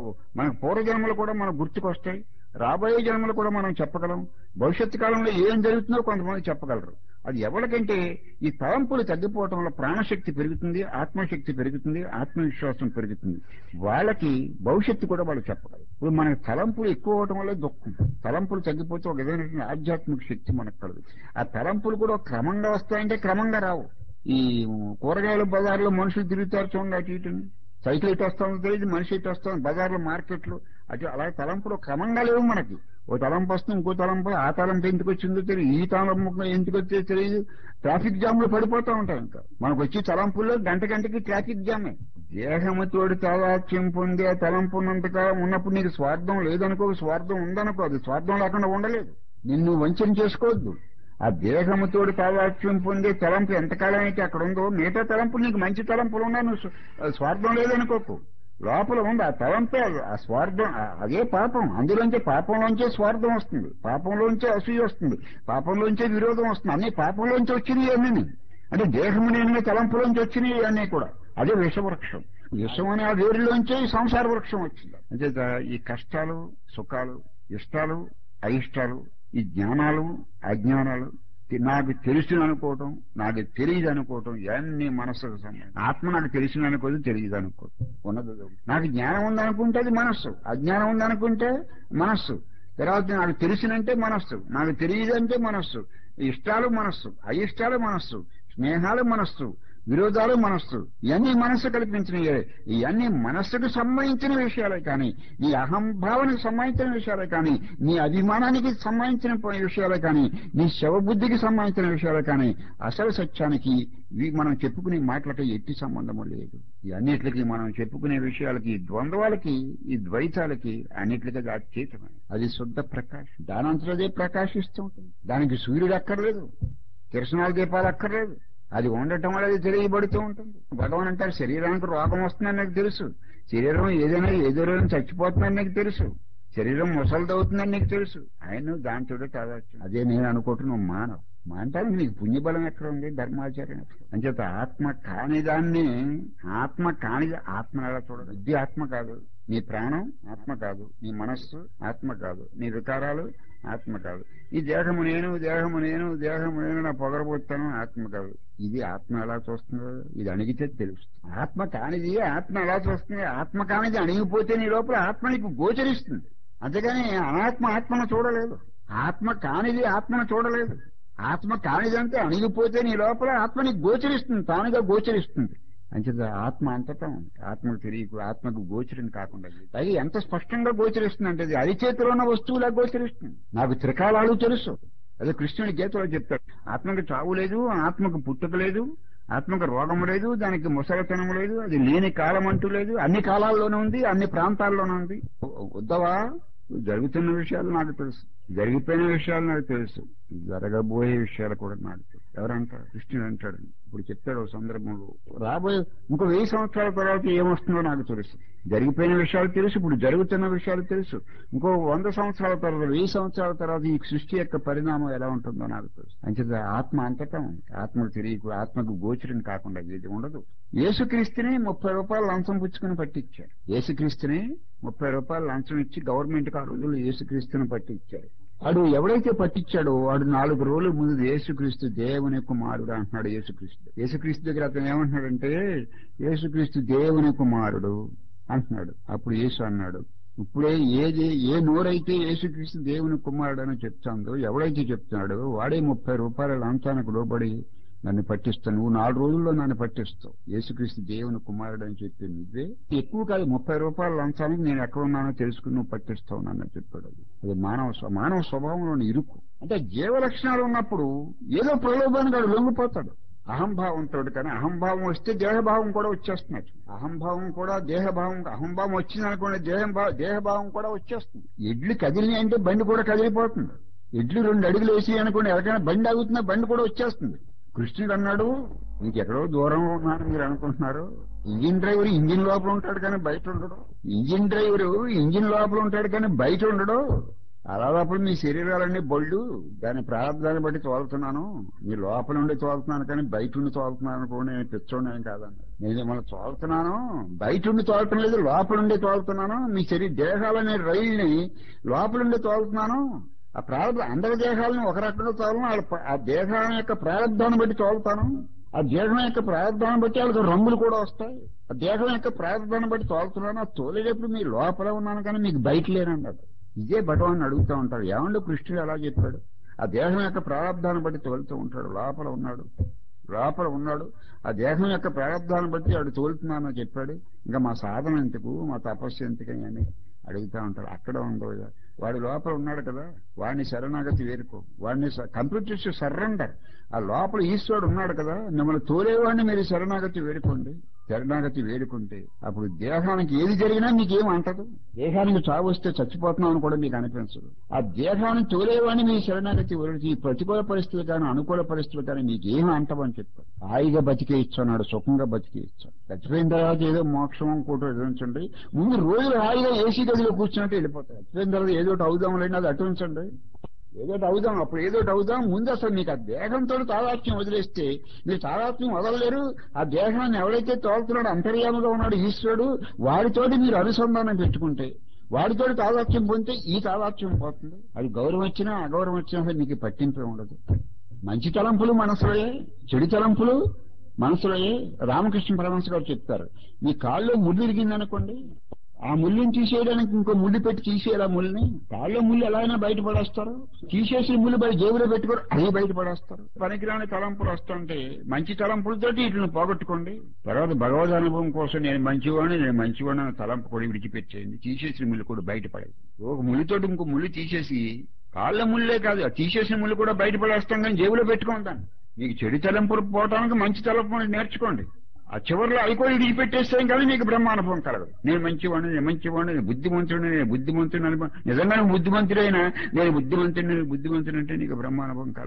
మన పూర్వజన్మలు కూడా మన గుర్తుకొస్తాయి రాబోయే జన్మలు కూడా మనం చెప్పగలం భవిష్యత్తు కాలంలో ఏం జరుగుతుందో కొంతమంది చెప్పగలరు అది ఎవరికంటే ఈ తలంపులు తగ్గిపోవటం వల్ల ప్రాణశక్తి పెరుగుతుంది ఆత్మశక్తి పెరుగుతుంది ఆత్మవిశ్వాసం పెరుగుతుంది వాళ్ళకి భవిష్యత్తు కూడా వాళ్ళు చెప్పగలరు ఇప్పుడు మనకి తలంపులు ఎక్కువ అవటం వల్ల దుఃఖం తలంపులు తగ్గిపోతే ఒక విధమైన ఆధ్యాత్మిక శక్తి మనకు కలదు ఆ తలంపులు కూడా క్రమంగా వస్తాయంటే క్రమంగా రావు ఈ కూరగాయల బజార్లో మనుషులు తిరుగుతారు చూడండి అటు ఇటుని సైకిల్ ఎటు వస్తుందో తెలియదు మనిషి ఎటు వస్తుంది బజార్లో మార్కెట్లు అటు అలాగే తలంపులు క్రమంగా లేవు మనకి ఓ తలంపు వస్తుంది ఇంకో తలంపు ఆ తలంపు ఎందుకు వచ్చిందో తెలియదు ఈ తలంపు ఎందుకు వచ్చే తెలియదు ట్రాఫిక్ జామ్ లో పడిపోతూ ఉంటాం ఇంకా మనకు వచ్చి తలంపుల్లో గంట గంటకి ట్రాఫిక్ జామే దేహముతోడు తాదాత్యం పొందే తలంపు ఉన్నంతకాలం ఉన్నప్పుడు నీకు స్వార్థం లేదనుకో స్వార్థం ఉందనుకో అది స్వార్థం లేకుండా ఉండలేదు నిన్ను వంచన చేసుకోవద్దు ఆ దేహముతోడు తాదాత్యం పొందే తలంపు ఎంతకాలం అయితే అక్కడ ఉందో మిగతా తలంపు నీకు మంచి తలంపులు ఉన్నా నువ్వు స్వార్థం లేదనుకోకు లోపల ఉంది ఆ తలంపే ఆ స్వార్థం అదే పాపం అందులోంచే పాపంలోంచే స్వార్థం వస్తుంది పాపంలోంచే అసూయ వస్తుంది పాపంలోంచే విరోధం వస్తుంది అన్ని పాపంలోంచి వచ్చినాయి అన్నీ అంటే దేహము నేను తలంపులోంచి వచ్చినాయి అన్నీ కూడా అదే విషవృక్షం విషం అనే ఆ వేరులోంచే ఈ సంసార వృక్షం వచ్చింది అంటే ఈ కష్టాలు సుఖాలు ఇష్టాలు అయిష్టాలు ఈ జ్ఞానాలు అజ్ఞానాలు నాకు తెలుసు అనుకోవటం నాకు తెలియదు అనుకోవటం ఇవన్నీ మనస్సుకు సంబంధం ఆత్మ నాకు తెలిసిన అనుకోదు తెలియదు అనుకోవటం ఉన్నది నాకు జ్ఞానం ఉందనుకుంటే అది మనస్సు అజ్ఞానం ఉందనుకుంటే మనస్సు తర్వాత నాకు తెలిసినంటే మనస్సు నాకు తెలియదు అంటే మనస్సు ఇష్టాలు మనస్సు అయిష్టాలు మనస్సు స్నేహాలు మనస్సు విరోధాలు మనస్సు ఇవన్నీ మనస్సు కల్పించినవే ఇవన్నీ మనస్సుకు సంబంధించిన విషయాలే కానీ నీ అహంభావానికి సంబంధించిన విషయాలే కానీ నీ అభిమానానికి సంబంధించిన విషయాలే కానీ నీ శవబుద్ధికి సంబంధించిన విషయాలే కానీ అసలు సత్యానికి మనం చెప్పుకునే మాటలకి ఎట్టి సంబంధము లేదు ఈ అన్నిటికి మనం చెప్పుకునే విషయాలకి ద్వంద్వాలకి ఈ ద్వైతాలకి అన్నిటికీ అది చేతమే అది శుద్ధ ప్రకాశం దానంతరదే ప్రకాశిస్తూ ఉంటుంది దానికి సూర్యుడు అక్కర్లేదు కిరసనాల దీపాలు అక్కర్లేదు అది ఉండటం వల్ల అది తెలియబడుతూ ఉంటుంది భగవాన్ అంటారు శరీరానికి రోగం వస్తుందని నాకు తెలుసు శరీరం ఏదైనా ఏదో రోజు చచ్చిపోతుందని నాకు తెలుసు శరీరం ముసలిదవుతుందని నీకు తెలుసు ఆయన దాంతో కావచ్చు అదే నేను అనుకుంటున్నావు మానవ్ మానటానికి నీకు పుణ్యబలం ఎక్కడ ఉంది ధర్మాచార్యం ఎక్కడ ఉంది? అంచేత ఆత్మ కానిదాన్ని ఆత్మ కాని ఆత్మ ఎలా చూడదు బుద్ధి ఆత్మ కాదు నీ ప్రాణం ఆత్మ కాదు నీ మనస్సు ఆత్మ కాదు నీ వికారాలు ఆత్మ కాదు ఈ దేహము నేను దేహము నేను దేహము నేను నా పొగరబోతాను ఆత్మ కాదు ఇది ఆత్మ ఎలా చూస్తుందో ఇది అణిగితే తెలుస్తుంది ఆత్మ కానిది ఆత్మ ఎలా చూస్తుంది ఆత్మ కానిది అణిగిపోతే నీ లోపల ఆత్మ నీకు గోచరిస్తుంది అంతేగాని అనాత్మ ఆత్మను చూడలేదు ఆత్మ కానిది ఆత్మను చూడలేదు ఆత్మ కానిదంటే అణిగిపోతే నీ లోపల ఆత్మ నీకు గోచరిస్తుంది తానుగా గోచరిస్తుంది అంచేత ఆత్మ అంతటా ఉంది ఆత్మకు తెలియకు ఆత్మకు గోచరం కాకుండా అది ఎంత స్పష్టంగా గోచరిస్తుంది అంటే అది అరిచేతిలో ఉన్న వస్తువులా గోచరిస్తుంది నాకు త్రికాలాలు తెలుసు అదే కృష్ణుడి గీతలో చెప్తాడు ఆత్మకు చావు లేదు ఆత్మకు పుట్టుక లేదు ఆత్మకు రోగం లేదు దానికి ముసలితనం లేదు అది లేని కాలం అంటూ లేదు అన్ని కాలాల్లోనే ఉంది అన్ని ప్రాంతాల్లోనే ఉంది ఉద్దవా జరుగుతున్న విషయాలు నాకు తెలుసు జరిగిపోయిన విషయాలు నాకు తెలుసు జరగబోయే విషయాలు కూడా నాకు తెలుసు ఎవరంటారు కృష్ణుడు అంటాడు ఇప్పుడు చెప్తాడు ఓ సందర్భంలో రాబోయే ఇంకో వెయ్యి సంవత్సరాల తర్వాత ఏమొస్తుందో నాకు తెలుసు జరిగిపోయిన విషయాలు తెలుసు ఇప్పుడు జరుగుతున్న విషయాలు తెలుసు ఇంకో వంద సంవత్సరాల తర్వాత వెయ్యి సంవత్సరాల తర్వాత ఈ సృష్టి యొక్క పరిణామం ఎలా ఉంటుందో నాకు తెలుసు అంచేత ఆత్మ అంతటా ఉంది ఆత్మకు తెలియకు ఆత్మకు గోచరం కాకుండా ఏది ఉండదు యేసుక్రీస్తుని ముప్పై రూపాయలు లంచం పుచ్చుకుని పట్టించారు యేసుక్రీస్తుని ముప్పై రూపాయలు లంచం ఇచ్చి గవర్నమెంట్ కి ఆ రోజుల్లో యేసుక్రీస్తుని పట్టించారు వాడు ఎవడైతే పట్టించాడో వాడు నాలుగు రోజుల ముందు యేసుక్రీస్తు దేవుని కుమారుడు అంటున్నాడు యేసుక్రీస్తు యేసుక్రీస్తు దగ్గర అతను ఏమంటున్నాడంటే యేసుక్రీస్తు దేవుని కుమారుడు అంటున్నాడు అప్పుడు యేసు అన్నాడు ఇప్పుడే ఏది ఏ నోరైతే యేసుక్రీస్తు దేవుని కుమారుడు అని చెప్తాందో ఎవడైతే చెప్తున్నాడో వాడే ముప్పై రూపాయల లంచానికి లోబడి నన్ను పట్టిస్తావు నువ్వు నాలుగు రోజుల్లో నన్ను పట్టిస్తావు యేసుక్రీస్తు దేవుని కుమారుడు అని చెప్పి నువ్వే ఎక్కువ కాదు ముప్పై రూపాయల లంచానికి నేను ఎక్కడ ఉన్నానో తెలుసుకుని నువ్వు పట్టిస్తావు నన్ను చెప్పాడు అది అది మానవ స్వ- మానవ స్వభావంలోని ఇరుకు అంటే జీవ లక్షణాలు ఉన్నప్పుడు ఏదో ప్రలోభానికి వాడు లొంగిపోతాడు అహంభావంతో కానీ అహంభావం వస్తే దేహభావం కూడా వచ్చేస్తున్నాడు అహంభావం కూడా దేహభావం అహంభావం వచ్చింది అనుకోండి దేహం భా- దేహభావం కూడా వచ్చేస్తుంది ఎడ్లు కదిలి అంటే బండి కూడా కదిలిపోతుంది ఎడ్లు రెండు అడుగులు వేసి అనుకోండి ఎవరికైనా బండి ఆగుతున్నా బండి కూడా వచ్చేస్తుంది కృష్ణుడు అన్నాడు ఇంకెక్కడో దూరం ఉన్నాను మీరు అనుకుంటున్నారు ఇంజిన్ డ్రైవర్ ఇంజిన్ లోపల ఉంటాడు కానీ బయట ఉండడు ఇంజిన్ డ్రైవర్ ఇంజిన్ లోపల ఉంటాడు కానీ బయట ఉండడు అలాప్పుడు మీ శరీరాలన్నీ బొళ్ళు దాని ప్రారంభాన్ని బట్టి తోలుతున్నాను మీ లోపల ఉండి తోలుతున్నాను కానీ బయట ఉండి తోలుతున్నాను అనుకోండి నేను పిచ్చోండి కాదన్న నేను మిమ్మల్ని తోలుతున్నాను బయట ఉండి తోలటం లేదు లోపల ఉండి తోలుతున్నాను మీ శరీర దేహాలనే రైల్ని లోపల ఉండి తోలుతున్నాను ఆ ప్రారంభ అందరి దేహాలను ఒక రకంగా తోలను వాళ్ళ ప- ఆ దేహం యొక్క ప్రారంభాన్ని బట్టి తోలుతాను ఆ దేహం యొక్క ప్రారంభాన్ని బట్టి వాళ్ళకి రంగులు కూడా వస్తాయి ఆ దేహం యొక్క ప్రారంభాన్ని బట్టి తోలుతున్నాను ఆ తోలేటప్పుడు మీ లోపల ఉన్నాను కానీ మీకు బయట లేనన్నాడు ఇదే భగవాన్ అడుగుతూ ఉంటాడు ఏమంటే కృష్ణుడు ఎలా చెప్పాడు ఆ దేహం యొక్క ప్రారంభాన్ని బట్టి తోలుతూ ఉంటాడు లోపల ఉన్నాడు లోపల ఉన్నాడు ఆ దేహం యొక్క ప్రారంభాన్ని బట్టి వాడు తోలుతున్నానని చెప్పాడు ఇంకా మా సాధన ఎందుకు మా తపస్సు ఎందుకని అని అడుగుతా ఉంటాడు అక్కడ ఉందో వాడి లోపల ఉన్నాడు కదా వాడిని శరణాగతి వేరుకో వాడిని కంప్లీట్ సర్రండర్ ఆ లోపల ఈశ్వరుడు ఉన్నాడు కదా మిమ్మల్ని తోలేవాడిని మీరు శరణాగతి వేడుకోండి శరణాగతి వేడుకుంటే అప్పుడు దేహానికి ఏది జరిగినా మీకేం అంటదు దేహానికి చావు వస్తే చచ్చిపోతున్నాం అని కూడా మీకు అనిపించదు ఆ దేహాన్ని తోలేవాడిని మీ శరణాగతి వేడుకు ఈ ప్రతికూల పరిస్థితులు కానీ అనుకూల పరిస్థితులు కానీ మీకు ఏం అంటవని చెప్తారు హాయిగా బతికే ఇచ్చాడు సుఖంగా బతికే ఇచ్చాడు చచ్చిపోయిన తర్వాత ఏదో మోక్షం ఇంకోటి ఎదురించండి ముందు రోజులు హాయిగా ఏసీ గదిలో కూర్చున్నట్టు వెళ్ళిపోతారు చచ్చిపోయిన తర్వాత ఏదో ఒకటి అవుదాం లేని అది అటు ఉంచండి ఏదోటి అవుదాం అప్పుడు ఏదోటి అవుదాం ముందు అసలు మీకు ఆ దేహంతో తాదాత్మ్యం వదిలేస్తే మీరు తాదాత్మ్యం వదలలేరు ఆ దేహాన్ని ఎవరైతే తోలుతున్నాడో అంతర్యాముగా ఉన్నాడు ఈశ్వరుడు వాడితోటి మీరు అనుసంధానం పెట్టుకుంటే వాడితోటి తాదాత్మ్యం పొందితే ఈ తాదాత్మ్యం పోతుంది అది గౌరవం వచ్చినా అగౌరవం వచ్చినా సరే మీకు పట్టింపే ఉండదు మంచి తలంపులు మనసులోయే చెడు తలంపులు మనసులోయే రామకృష్ణ పరమహంస గారు చెప్తారు మీ కాళ్ళు ముళ్ళు ఇరిగిందనుకోండి ఆ ముళ్ళుని తీసేయడానికి ఇంకో ముళ్ళు పెట్టి తీసేయాలి ఆ ముళ్ళని కాళ్ళలో ముళ్ళు ఎలా అయినా బయటపడేస్తారు తీసేసి ముళ్ళు బయట జేబులో పెట్టుకోరు అవి బయటపడేస్తారు పనికిరాని తలంపులు వస్తుంటే మంచి తలంపులతోటి వీటిని పోగొట్టుకోండి తర్వాత భగవద్ అనుభవం కోసం నేను మంచివాడిని నేను మంచివాడిని అనే తలంపు కూడా విడిచిపెట్టేయండి తీసేసిన ముళ్ళు కూడా బయటపడేది ఒక ముళ్ళుతోటి ఇంకో ముళ్ళు తీసేసి కాళ్ళ ముళ్ళే కాదు ఆ తీసేసిన ముళ్ళు కూడా బయటపడేస్తాం కానీ జేబులో పెట్టుకుంటాను మీకు చెడు తలంపులు పోవటానికి మంచి తలంపులు నేర్చుకోండి ఆ చివరిలో అవి కూడా విడిచిపెట్టేస్తాం కానీ మీకు బ్రహ్మానుభవం కలగదు నేను మంచివాడిని నేను మంచివాడిని నేను బుద్ధిమంతుడిని నేను బుద్ధిమంతుడిని అనుకో నిజంగా నువ్వు బుద్ధిమంతుడైనా నేను బుద్ధిమంతుడిని నేను బుద్ధిమంతుడు అంటే నీకు బ్రహ్మానుభవం కలగదు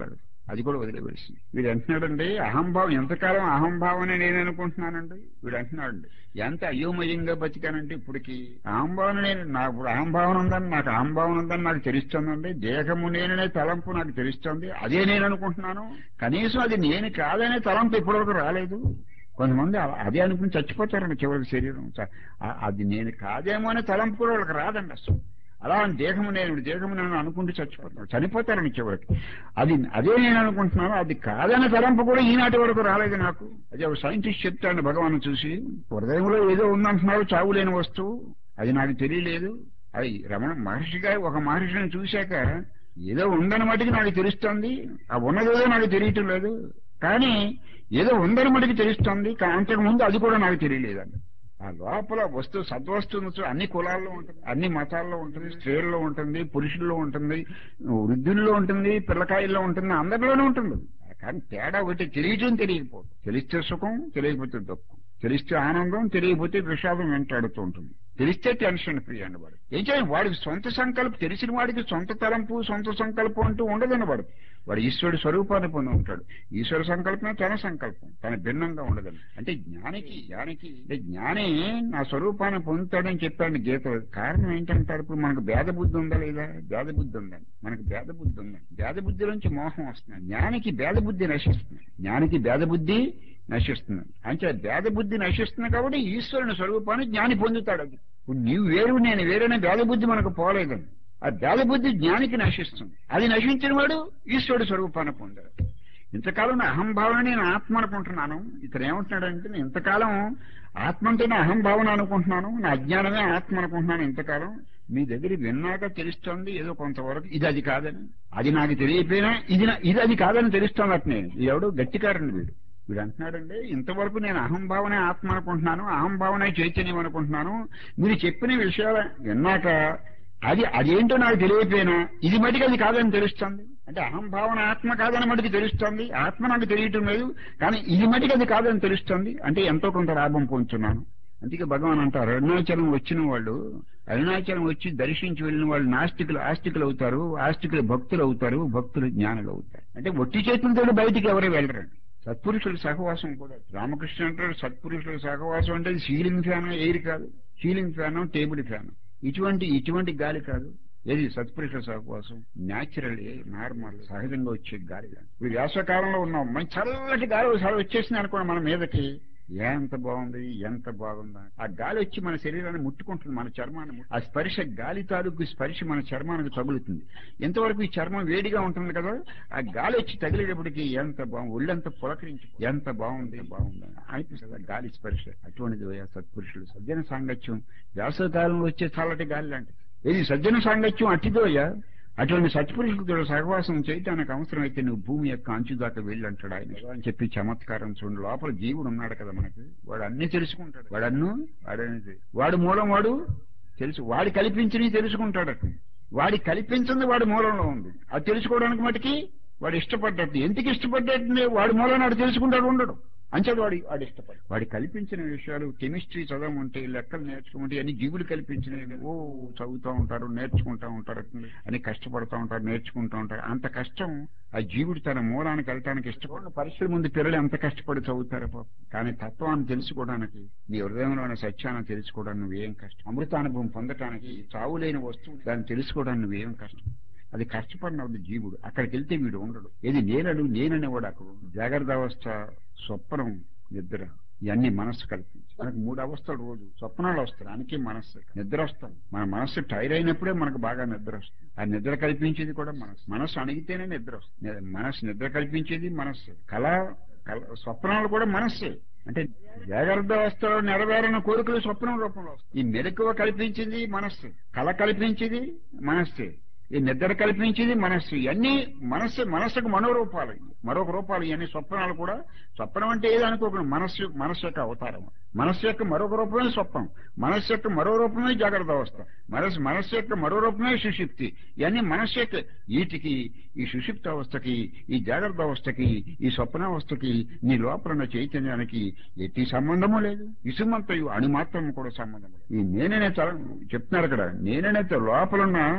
అది కూడా వదిలివేసింది వీడు అంటున్నాడండి అహంభావం ఎంతకాలం అహంభావనే నేను అనుకుంటున్నానండి వీడు అంటున్నాడండి ఎంత అయోమయంగా బతికానంటే ఇప్పటికి అహంభావన నేను నాకు ఇప్పుడు అహంభావన ఉందని నాకు అహంభావన ఉందని నాకు తెలుస్తుందండి దేహము నేననే తలంపు నాకు తెలుస్తుంది అదే నేను అనుకుంటున్నాను కనీసం అది నేను కాదనే తలంపు ఇప్పటివరకు రాలేదు కొంతమంది అలా- అదే అనుకుని చచ్చిపోతారండి చివరికి శరీరం చ- ఆ- అది నేను కాదేమో అనే తలంపు కూడా వాళ్ళకి రాదండి అసలు అలా అని దేహము నేను దేహము నేను అనుకుంటూ చచ్చిపోతాను చనిపోతారని చివరికి అది అదే నేను అనుకుంటున్నాను అది కాదనే తలంపు కూడా ఈనాటి వరకు రాలేదు నాకు అదే ఒక సైంటిస్ట్ చెప్తాడు భగవాన్ చూసి హృదయంలో ఏదో ఉందంటున్నారు చావు లేని వస్తువు అది నాకు తెలియలేదు అది రమణ మహర్షి గారు ఒక మహర్షిని చూశాక ఏదో ఉందని మటుకు నాకు తెలుస్తోంది ఆ ఉన్నదేదో నాకు తెలియటం లేదు కానీ ఏదో ఉందని మటుకు తెలుస్తోంది కా- అంతకుముందు అది కూడా నాకు తెలియలేదండి ఆ లోపల వస్తువు సద్వస్తువు చూ- అన్ని కులాల్లో ఉంటుంది అన్ని మతాల్లో ఉంటుంది స్త్రీల్లో ఉంటుంది పురుషుల్లో ఉంటుంది వృద్ధుల్లో ఉంటుంది పిల్లకాయల్లో ఉంటుంది అందరిలోనే ఉంటుంది కానీ తేడా ఒకటి తెలియటం తెలియకపోవడం తెలిస్తే సుఖం తెలియకపోతే దుఃఖం తెలిస్తే ఆనందం తెలియకపోతే విషాదం వెంటాడుతూ ఉంటుంది తెలిస్తే టెన్షన్ ఫ్రీ అండి వాడు ఏం చేయాలి వాడికి సొంత సంకల్పం తెలిసిన వాడికి సొంత తలంపు సొంత సంకల్పం అంటూ ఉండదండి వాడు వాడు ఈశ్వరుడు స్వరూపాన్ని పొంది ఉంటాడు ఈశ్వర సంకల్పమే తన సంకల్పం తన భిన్నంగా ఉండదండి అంటే జ్ఞానికి జ్ఞానికి అంటే జ్ఞాని నా స్వరూపాన్ని పొందుతాడని చెప్పాడు గీత కారణం ఏంటంటారు ఇప్పుడు మనకు భేద బుద్ధి ఉందా లేదా భేద బుద్ధి ఉందండి మనకు భేద బుద్ధి ఉందండి భేద బుద్ధి నుంచి మోహం వస్తుంది జ్ఞానికి భేద బుద్ధి నశిస్తుంది జ్ఞానికి భేద బుద్ధి నశిస్తుంది అంటే భేద బుద్ధి నశిస్తుంది కాబట్టి ఈశ్వరుని స్వరూపాన్ని జ్ఞాని పొందుతాడు అది ఇప్పుడు నీవు వేరు నేను వేరనే భేద బుద్ధి మనకు పోలేదండి ఆ భేద బుద్ధి జ్ఞానికి నశిస్తుంది అది నశించిన వాడు ఈశ్వరుడు స్వరూపాన్ని పొందాడు ఇంతకాలం నా అహంభావన నేను ఆత్మ అనుకుంటున్నాను ఇతను ఏమంటున్నాడంటే నేను ఇంతకాలం ఆత్మ అంటే నా అహంభావన అనుకుంటున్నాను నా అజ్ఞానమే ఆత్మ అనుకుంటున్నాను ఇంతకాలం మీ దగ్గర విన్నాక తెలుస్తోంది ఏదో కొంతవరకు ఇది అది కాదని అది నాకు తెలియపోయినా ఇది నా- ఇది అది కాదని తెలుస్తోంది అట్ నేను ఇది ఎవడో గట్టికారండి వీడు వీడు అంటున్నాడండి ఇంతవరకు నేను అహంభావనే ఆత్మ అనుకుంటున్నాను అహంభావనే చైతన్యం అనుకుంటున్నాను మీరు చెప్పిన విషయాలు విన్నాక అది అదేంటో నాకు తెలియపోయినా ఇది మటుకు అది కాదని తెలుస్తుంది అంటే అహంభావన ఆత్మ కాదని మటుకు తెలుస్తుంది ఆత్మ నాకు తెలియటం లేదు కానీ ఇది మటుకు అది కాదని తెలుస్తుంది అంటే ఎంతో కొంత లాభం పొందుతున్నాను అందుకే భగవాన్ అంటారు అరుణాచలం వచ్చిన వాళ్ళు అరుణాచలం వచ్చి దర్శించి వెళ్ళిన వాళ్ళు నాస్తికులు ఆస్తికులు అవుతారు ఆస్తికులు భక్తులు అవుతారు భక్తులు జ్ఞానులు అవుతారు అంటే ఒట్టి చేతులతో బయటికి ఎవరు వెళ్ళరండి సత్పురుషుల సహవాసం కూడా రామకృష్ణ అంటారు సత్పురుషుల సహవాసం అంటే సీలింగ్ ఫ్యాన్ ఎయిర్ కాదు సీలింగ్ ఫ్యాన్ టేబుల్ ఫ్యాన్ ఇటువంటి ఇటువంటి గాలి కాదు ఏది సత్పురుషుల సహవాసం న్యాచురల్ నార్మల్ సహజంగా వచ్చే గాలి ఇప్పుడు వేసవకాలంలో ఉన్నాం మంచి చల్లటి గాలి ఒకసారి వచ్చేసింది అనుకోండి మన మీదకి ఎంత బాగుంది ఎంత బాగుందా ఆ గాలి వచ్చి మన శరీరాన్ని ముట్టుకుంటుంది మన చర్మాన్ని ముట్టు- ఆ స్పర్శ గాలి తాలూకు స్పర్శ మన చర్మానికి తగులుతుంది ఎంతవరకు ఈ చర్మం వేడిగా ఉంటుంది కదా ఆ గాలి వచ్చి తగిలేటప్పటికి ఎంత బాగుంది ఒళ్ళంతా పులకరించి ఎంత బాగుంది బాగుంది అనిపిస్తుంది ఆ గాలి స్పర్శ అటువంటిది ఓ సత్పురుషులు సజ్జన సాంగత్యం వేసవకాలంలో వచ్చే చల్లటి గాలి లాంటిది ఇది సజ్జన సాంగత్యం అట్టిదోయ అటువంటి సత్పురుషులతో సహవాసం చేయటానికి అవసరమైతే నువ్వు భూమి యొక్క అంచు దాకా వెళ్ళి అంటాడు ఆయన అని చెప్పి చమత్కారం చూడండి లోపల జీవుడు ఉన్నాడు కదా మనకి వాడు అన్ని తెలుసుకుంటాడు వాడు అన్ను వాడనేది వాడు మూలం వాడు తెలుసు వాడి కల్పించినవి తెలుసుకుంటాడట వాడి కల్పించింది వాడి మూలంలో ఉంది అది తెలుసుకోవడానికి మటుకి వాడు ఇష్టపడ్డట్టు ఎందుకు ఇష్టపడ్డట్టు వాడి మూలం వాడు తెలుసుకుంటాడు ఉండడు అంచేది వాడి వాడు ఇష్టపడి వాడి కల్పించిన విషయాలు కెమిస్ట్రీ చదవమంటే లెక్కలు నేర్చుకోమంటే అన్ని జీవులు కల్పించినవి ఓ చదువుతూ ఉంటారు నేర్చుకుంటా ఉంటారు అని కష్టపడుతూ ఉంటారు నేర్చుకుంటూ ఉంటారు అంత కష్టం ఆ జీవుడు తన మూలానికి వెళ్ళటానికి ఇష్టపడిన పరీక్షల ముందు పిల్లలు ఎంత కష్టపడి చదువుతారు పాపం కానీ తత్వాన్ని తెలుసుకోవడానికి నీ హృదయంలోని సత్యాన్ని తెలుసుకోవడానికి నువ్వేం కష్టం అమృతానుభవం పొందటానికి చావు లేని వస్తువు దాన్ని తెలుసుకోవడానికి నువ్వేం కష్టం అది కష్టపడినప్పుడు జీవుడు అక్కడికి వెళ్తే వీడు ఉండడు ఏది నేనడు నేననేవాడు అక్కడ ఉండడు. జాగ్రత్త అవస్థ స్వప్నం నిద్ర ఇవన్నీ మనస్సు కల్పించి మనకు మూడు అవస్థలు రోజు స్వప్నాలు వస్తాయి దానికి మనస్సు నిద్ర వస్తాం మన మనస్సు టైర్ అయినప్పుడే మనకు బాగా నిద్ర వస్తుంది ఆ నిద్ర కల్పించేది కూడా మనస్సు మనస్సు అణిగితేనే నిద్ర వస్తుంది ని- మనస్సు నిద్ర కల్పించేది మనస్సు కళ కళ స్వప్నాలు కూడా మనస్సే అంటే జాగ్రత్త అవస్థలో నెరవేరిన కోరికలు స్వప్నం రూపంలో వస్తాయి ఈ మెలకువ కల్పించింది మనస్సు కళ కల్పించింది మనస్సే ఈ నిద్ర కల్పించేది మనస్సు ఇవన్నీ మనస్సు మనస్సుకు మనోరూపాలు మరొక రూపాలు ఇవన్నీ స్వప్నాలు కూడా స్వప్నం అంటే ఏది అనుకోకుండా మనస్సు మనస్సు యొక్క అవతారం మనస్సు యొక్క మరొక రూపమే స్వప్నం మనస్సు యొక్క మరో రూపమే జాగ్రత్త అవస్థ మనస్సు మనస్సు యొక్క మరో రూపమే సుషిప్తి ఇవన్నీ మనస్సు యొక్క వీటికి ఈ సుషిప్త అవస్థకి ఈ జాగ్రత్త అవస్థకి ఈ స్వప్నావస్థకి నీ లోపల ఉన్న చైతన్యానికి ఎట్టి సంబంధము లేదు ఇసుమంతయు అణు మాత్రం కూడా సంబంధం లేదు ఈ నేననే తల చెప్తున్నారు అక్కడ నేననే లోపలున్న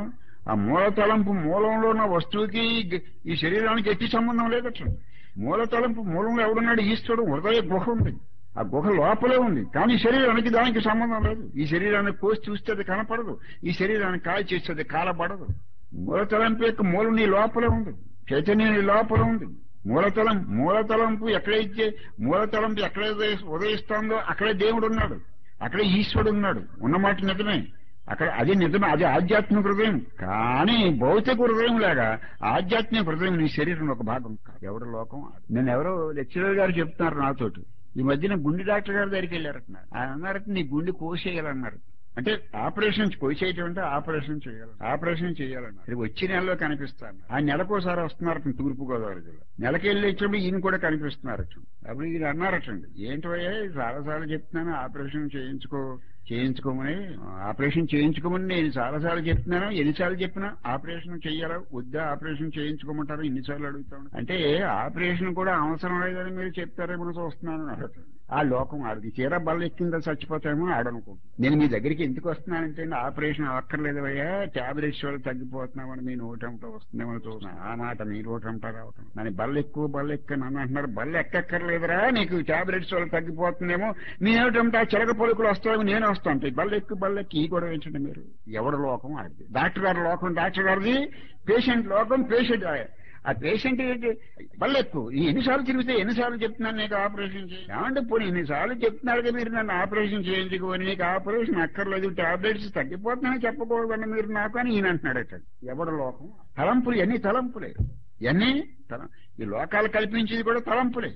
ఆ మూల తలంపు మూలంలో ఉన్న వస్తువుకి ఈ- ఈ శరీరానికి ఎట్టి సంబంధం లేదట మూల తలంపు మూలంలో ఎవడున్నాడు ఈశ్వరుడు హృదయ గుహ ఉంది ఆ గుహ లోపలే ఉంది కానీ శరీరానికి దానికి సంబంధం లేదు ఈ శరీరాన్ని కోసి చూస్తే అది కనపడదు ఈ శరీరాన్ని కాయ చేస్తే అది కాలపడదు మూల తలంపు యొక్క మూలం నీ లోపలే ఉంది చైతన్యం నీ లోపల ఉంది మూలతలం మూలతలంపు ఎక్కడైతే మూలతలంపు ఎక్కడైతే ఉదయిస్తుందో అక్కడే దేవుడు ఉన్నాడు అక్కడే ఈశ్వరుడు ఉన్నాడు ఉన్నమాట నిజమే అక్కడ అది నిజమే అది ఆధ్యాత్మిక హృదయం కానీ భౌతిక హృదయం లాగా ఆధ్యాత్మిక హృదయం నీ శరీరంలో ఒక భాగం కాదు ఎవరి లోకం అది. నేను ఎవరో లెక్చరర్ గారు చెప్తున్నారు నాతోటి ఈ మధ్యన గుండె డాక్టర్ గారి దగ్గరికి వెళ్ళారట ఆయన అన్నారట నీ గుండె కోసేయాలన్నారు అంటే ఆపరేషన్ కోసేయటం అంటే ఆపరేషన్ చేయాలి ఆపరేషన్ చేయాలన్నారు ఇది వచ్చే నెలలో కనిపిస్తాను ఆ నెలకోసారి వస్తున్నారు తూర్పు గోదావరి జిల్లా నెలకి వెళ్ళి వచ్చినప్పుడు ఈయన కూడా కనిపిస్తున్నారు అప్పుడు ఈయన అన్నారటండి ఏంటోయే చాలాసార్లు చెప్తున్నాను ఆపరేషన్ చేయించుకో చేయించుకోమని ఆపరేషన్ చేయించుకోమని నేను చాలాసార్లు చెప్తున్నాను ఎన్నిసార్లు చెప్పినా ఆపరేషన్ చెయ్యాలా వద్దా ఆపరేషన్ చేయించుకోమంటారు ఎన్నిసార్లు అడుగుతాను అంటే ఆపరేషన్ కూడా అవసరం లేదని మీరు చెప్తారేమో చూస్తున్నాను అన్నారట. ఆ లోకం ఆడికి చీర బల్ల ఎక్కిందా చచ్చిపోతామో ఆడనుకుంటున్నాను నేను మీ దగ్గరికి ఎందుకు వస్తున్నానంటే ఆపరేషన్ అక్కర్లేదు అయ్యా టాబ్లెట్స్ వల్ల తగ్గిపోతున్నామని మీ నోటంట వస్తుందేమో చూస్తున్నాను ఆ మాట మీ నోటంట రావటం నన్ను బల్ల ఎక్కువ బల్ల ఎక్క నన్ను అంటున్నారు బల్ల ఎక్కక్కర్లేదురా నీకు టాబ్లెట్స్ వల్ల తగ్గిపోతుందేమో మీ ఏమిటంటే ఆ చిలక పలుకులు వస్తాయేమో నేను వస్తాను బల్ల ఎక్కువ బల్ల ఎక్కి ఈ కూడా ఏంటంటే మీరు ఎవడ లోకం ఆడిది డాక్టర్ గారి లోకం డాక్టర్ గారిది పేషెంట్ లోకం పేషెంట్ ఆ పేషెంట్ ఏంటి బల్లెక్కు ఈ ఎన్నిసార్లు తిరిగితే ఎన్నిసార్లు చెప్తున్నాను నీకు ఆపరేషన్ చేయి ఏమంటే పోనీ ఎన్నిసార్లు చెప్తున్నారు కదా మీరు నన్ను ఆపరేషన్ చేయించుకోని నీకు ఆపరేషన్ అక్కర్లేదు టాబ్లెట్స్ తగ్గిపోతున్నాయని చెప్పకూడదండి మీరు నాకు అని ఈయన అంటున్నాడు అక్కడ ఎవడ లోకం తలంపులు ఎన్ని తలంపులే ఎన్ని తలం ఈ లోకాలు కల్పించేది కూడా తలంపులే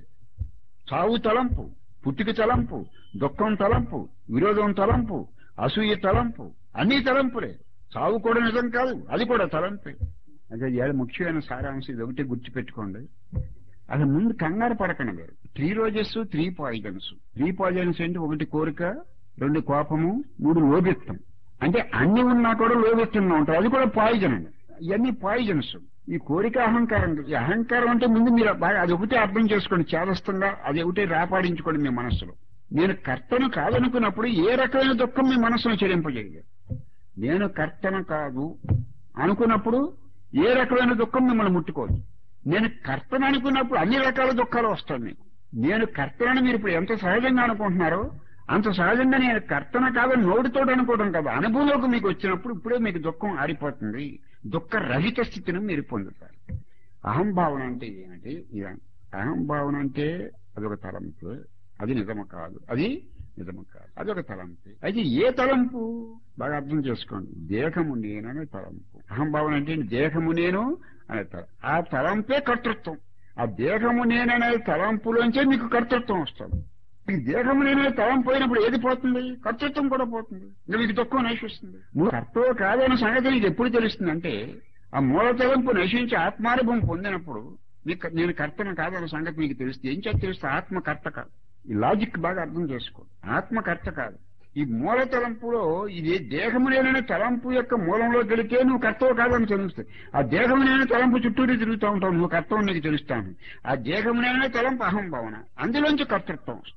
చావు తలంపు పుట్టుక తలంపు దుఃఖం తలంపు విరోధం తలంపు అసూయ తలంపు అన్ని తలంపులే చావు కూడా నిజం కాదు అది కూడా తలంపే అదే ఏడు ముఖ్యమైన సారాంశం ఇది ఒకటి గుర్తుపెట్టుకోండి అసలు ముందు కంగారు పడకండి మీరు three roses three poisons three poisons ఏంటి ఒకటి కోరిక రెండు కోపము మూడు లోభిత్వం అంటే అన్ని ఉన్నా కూడా లోభిత్వంగా ఉంటాయి అది కూడా పాయిజన్ అండి ఇవన్నీ పాయిజన్స్ ఈ కోరిక అహంకారం ఈ అహంకారం అంటే ముందు మీరు బాగా అది ఒకటే అర్థం చేసుకోండి చేదస్తంగా అది ఒకటే రాపాడించుకోండి మీ మనస్సులో నేను కర్తను కాదనుకున్నప్పుడు ఏ రకమైన దుఃఖం మీ మనస్సును చెల్లింపజేయలేదు నేను కర్తను కాదు అనుకున్నప్పుడు ఏ రకమైన దుఃఖం మిమ్మల్ని ముట్టుకోదు నేను కర్తను అనుకున్నప్పుడు అన్ని రకాల దుఃఖాలు వస్తాయి మీకు నేను కర్తనని మీరు ఇప్పుడు ఎంత సహజంగా అనుకుంటున్నారో అంత సహజంగా నేను కర్తన కాదని నోటితో అనుకోవడం కదా అనుభవంలోకి మీకు వచ్చినప్పుడు ఇప్పుడే మీకు దుఃఖం ఆరిపోతుంది దుఃఖ రహిత స్థితిని మీరు పొందుతారు అహంభావన అంటే ఏమిటి ఇది అహంభావన అంటే అదొక తలంపు అది నిజము కాదు అది నిజము కాదు అదొక తలంపు అయితే ఏ తలంపు బాగా అర్థం చేసుకోండి దేహము నేననే తలంపు అహంభావన అంటే దేహము నేను అనే తలం ఆ తలంపే కర్తృత్వం ఆ దేహము నేననే తలంపులోంచే మీకు కర్తృత్వం వస్తుంది ఈ దేహము నేనే తలంపు పోయినప్పుడు ఏది పోతుంది కర్తృత్వం కూడా పోతుంది ఇంకా మీకు దుఃఖం నశిస్తుంది నువ్వు కర్తవ్య కాదన్న సంగతి నీకు ఎప్పుడు తెలుస్తుందంటే ఆ మూల తలంపు నశించి ఆత్మానుభవం పొందినప్పుడు నీకు నేను కర్తను కాదన్న సంగతి మీకు తెలుస్తుంది ఏం చేత తెలుస్తుంది ఆత్మ కర్త కాదు ఈ లాజిక్ బాగా అర్థం చేసుకో ఆత్మ కర్త కాదు ఈ మూల తలంపులో ఇది దేహము లేని తలంపు యొక్క మూలంలో గెలితే నువ్వు కర్తవు కాదని తెలుస్తుంది ఆ దేహము లేని తలంపు చుట్టూరు తిరుగుతూ ఉంటావు నువ్వు కర్తవు నీకు తెలుస్తాను ఆ దేహము లేని తలంపు అహం భావన అందులోంచి కర్తృత్వం వస్తుంది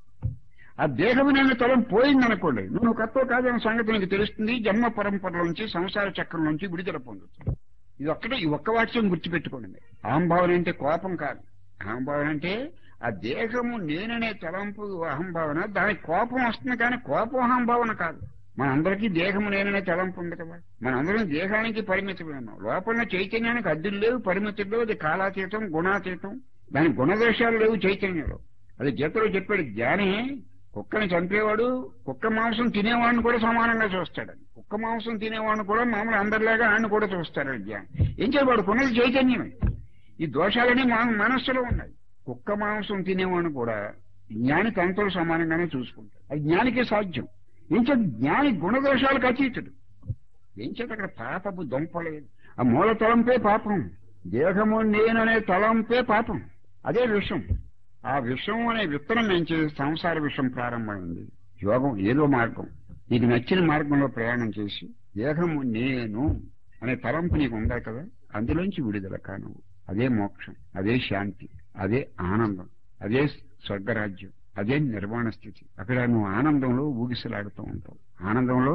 ఆ దేహము నేను తలం పోయిందనుకోండి నువ్వు కర్తవు కాదన్న సంగతి నీకు తెలుస్తుంది జన్మ పరంపర నుంచి సంసార చక్రం నుంచి విడుదల పొందుతుంది ఇది ఒక్కటే ఈ ఒక్క వాక్యం గుర్తుపెట్టుకోండి మీరు. అహంభావన అంటే కోపం కాదు అహంభావన అంటే ఆ దేహము నేననే తలంపు అహంభావన దానికి కోపం వస్తుంది కానీ కోపం అహంభావన కాదు మనందరికీ దేహము నేననే తలంపు ఉంది కదా మనందరం దేహానికి పరిమితమై ఉన్నాం లోపల చైతన్యానికి అడ్డులు లేవు పరిమితులు లేవు అది కాలాతీతం గుణాతీతం దాని గుణదోషాలు లేవు చైతన్యంలో అది గీతలో చెప్పాడు జ్ఞాని కుక్కని చంపేవాడు కుక్క మాంసం తినేవాడిని కూడా సమానంగా చూస్తాడు కుక్క మాంసం తినేవాడిని కూడా మామూలు అందరిలాగా ఆయన కూడా చూస్తాడు జ్ఞాని ఏం చేయవాడు కొన్నది చైతన్యమే ఈ దోషాలన్నీ మన మనస్సులో ఉన్నాయి కుక్క మాంసం తినేవాడిని కూడా జ్ఞాని తనతో సమానంగానే చూసుకుంటాడు అది జ్ఞానికే సాధ్యం ఏం చేత జ్ఞాని గుణదోషాలకు అతీతుడు ఏం చేత అక్కడ పాపపు దొంపలేదు ఆ మూల తలంపే పాపం దేహము నేననే తలంపే పాపం అదే విషం ఆ విషం అనే విత్తనం నుంచి సంసార విషం ప్రారంభమైంది యోగం ఏదో మార్గం నీకు నచ్చిన మార్గంలో ప్రయాణం చేసి దేహము నేను అనే తలంపు నీకు ఉందా కదా అందులోంచి విడుదల కాను అదే మోక్షం అదే శాంతి అదే ఆనందం అదే స్వర్గరాజ్యం అదే నిర్వాణ స్థితి అక్కడ నువ్వు ఆనందంలో ఊగిసలాడుతూ ఉంటావు ఆనందంలో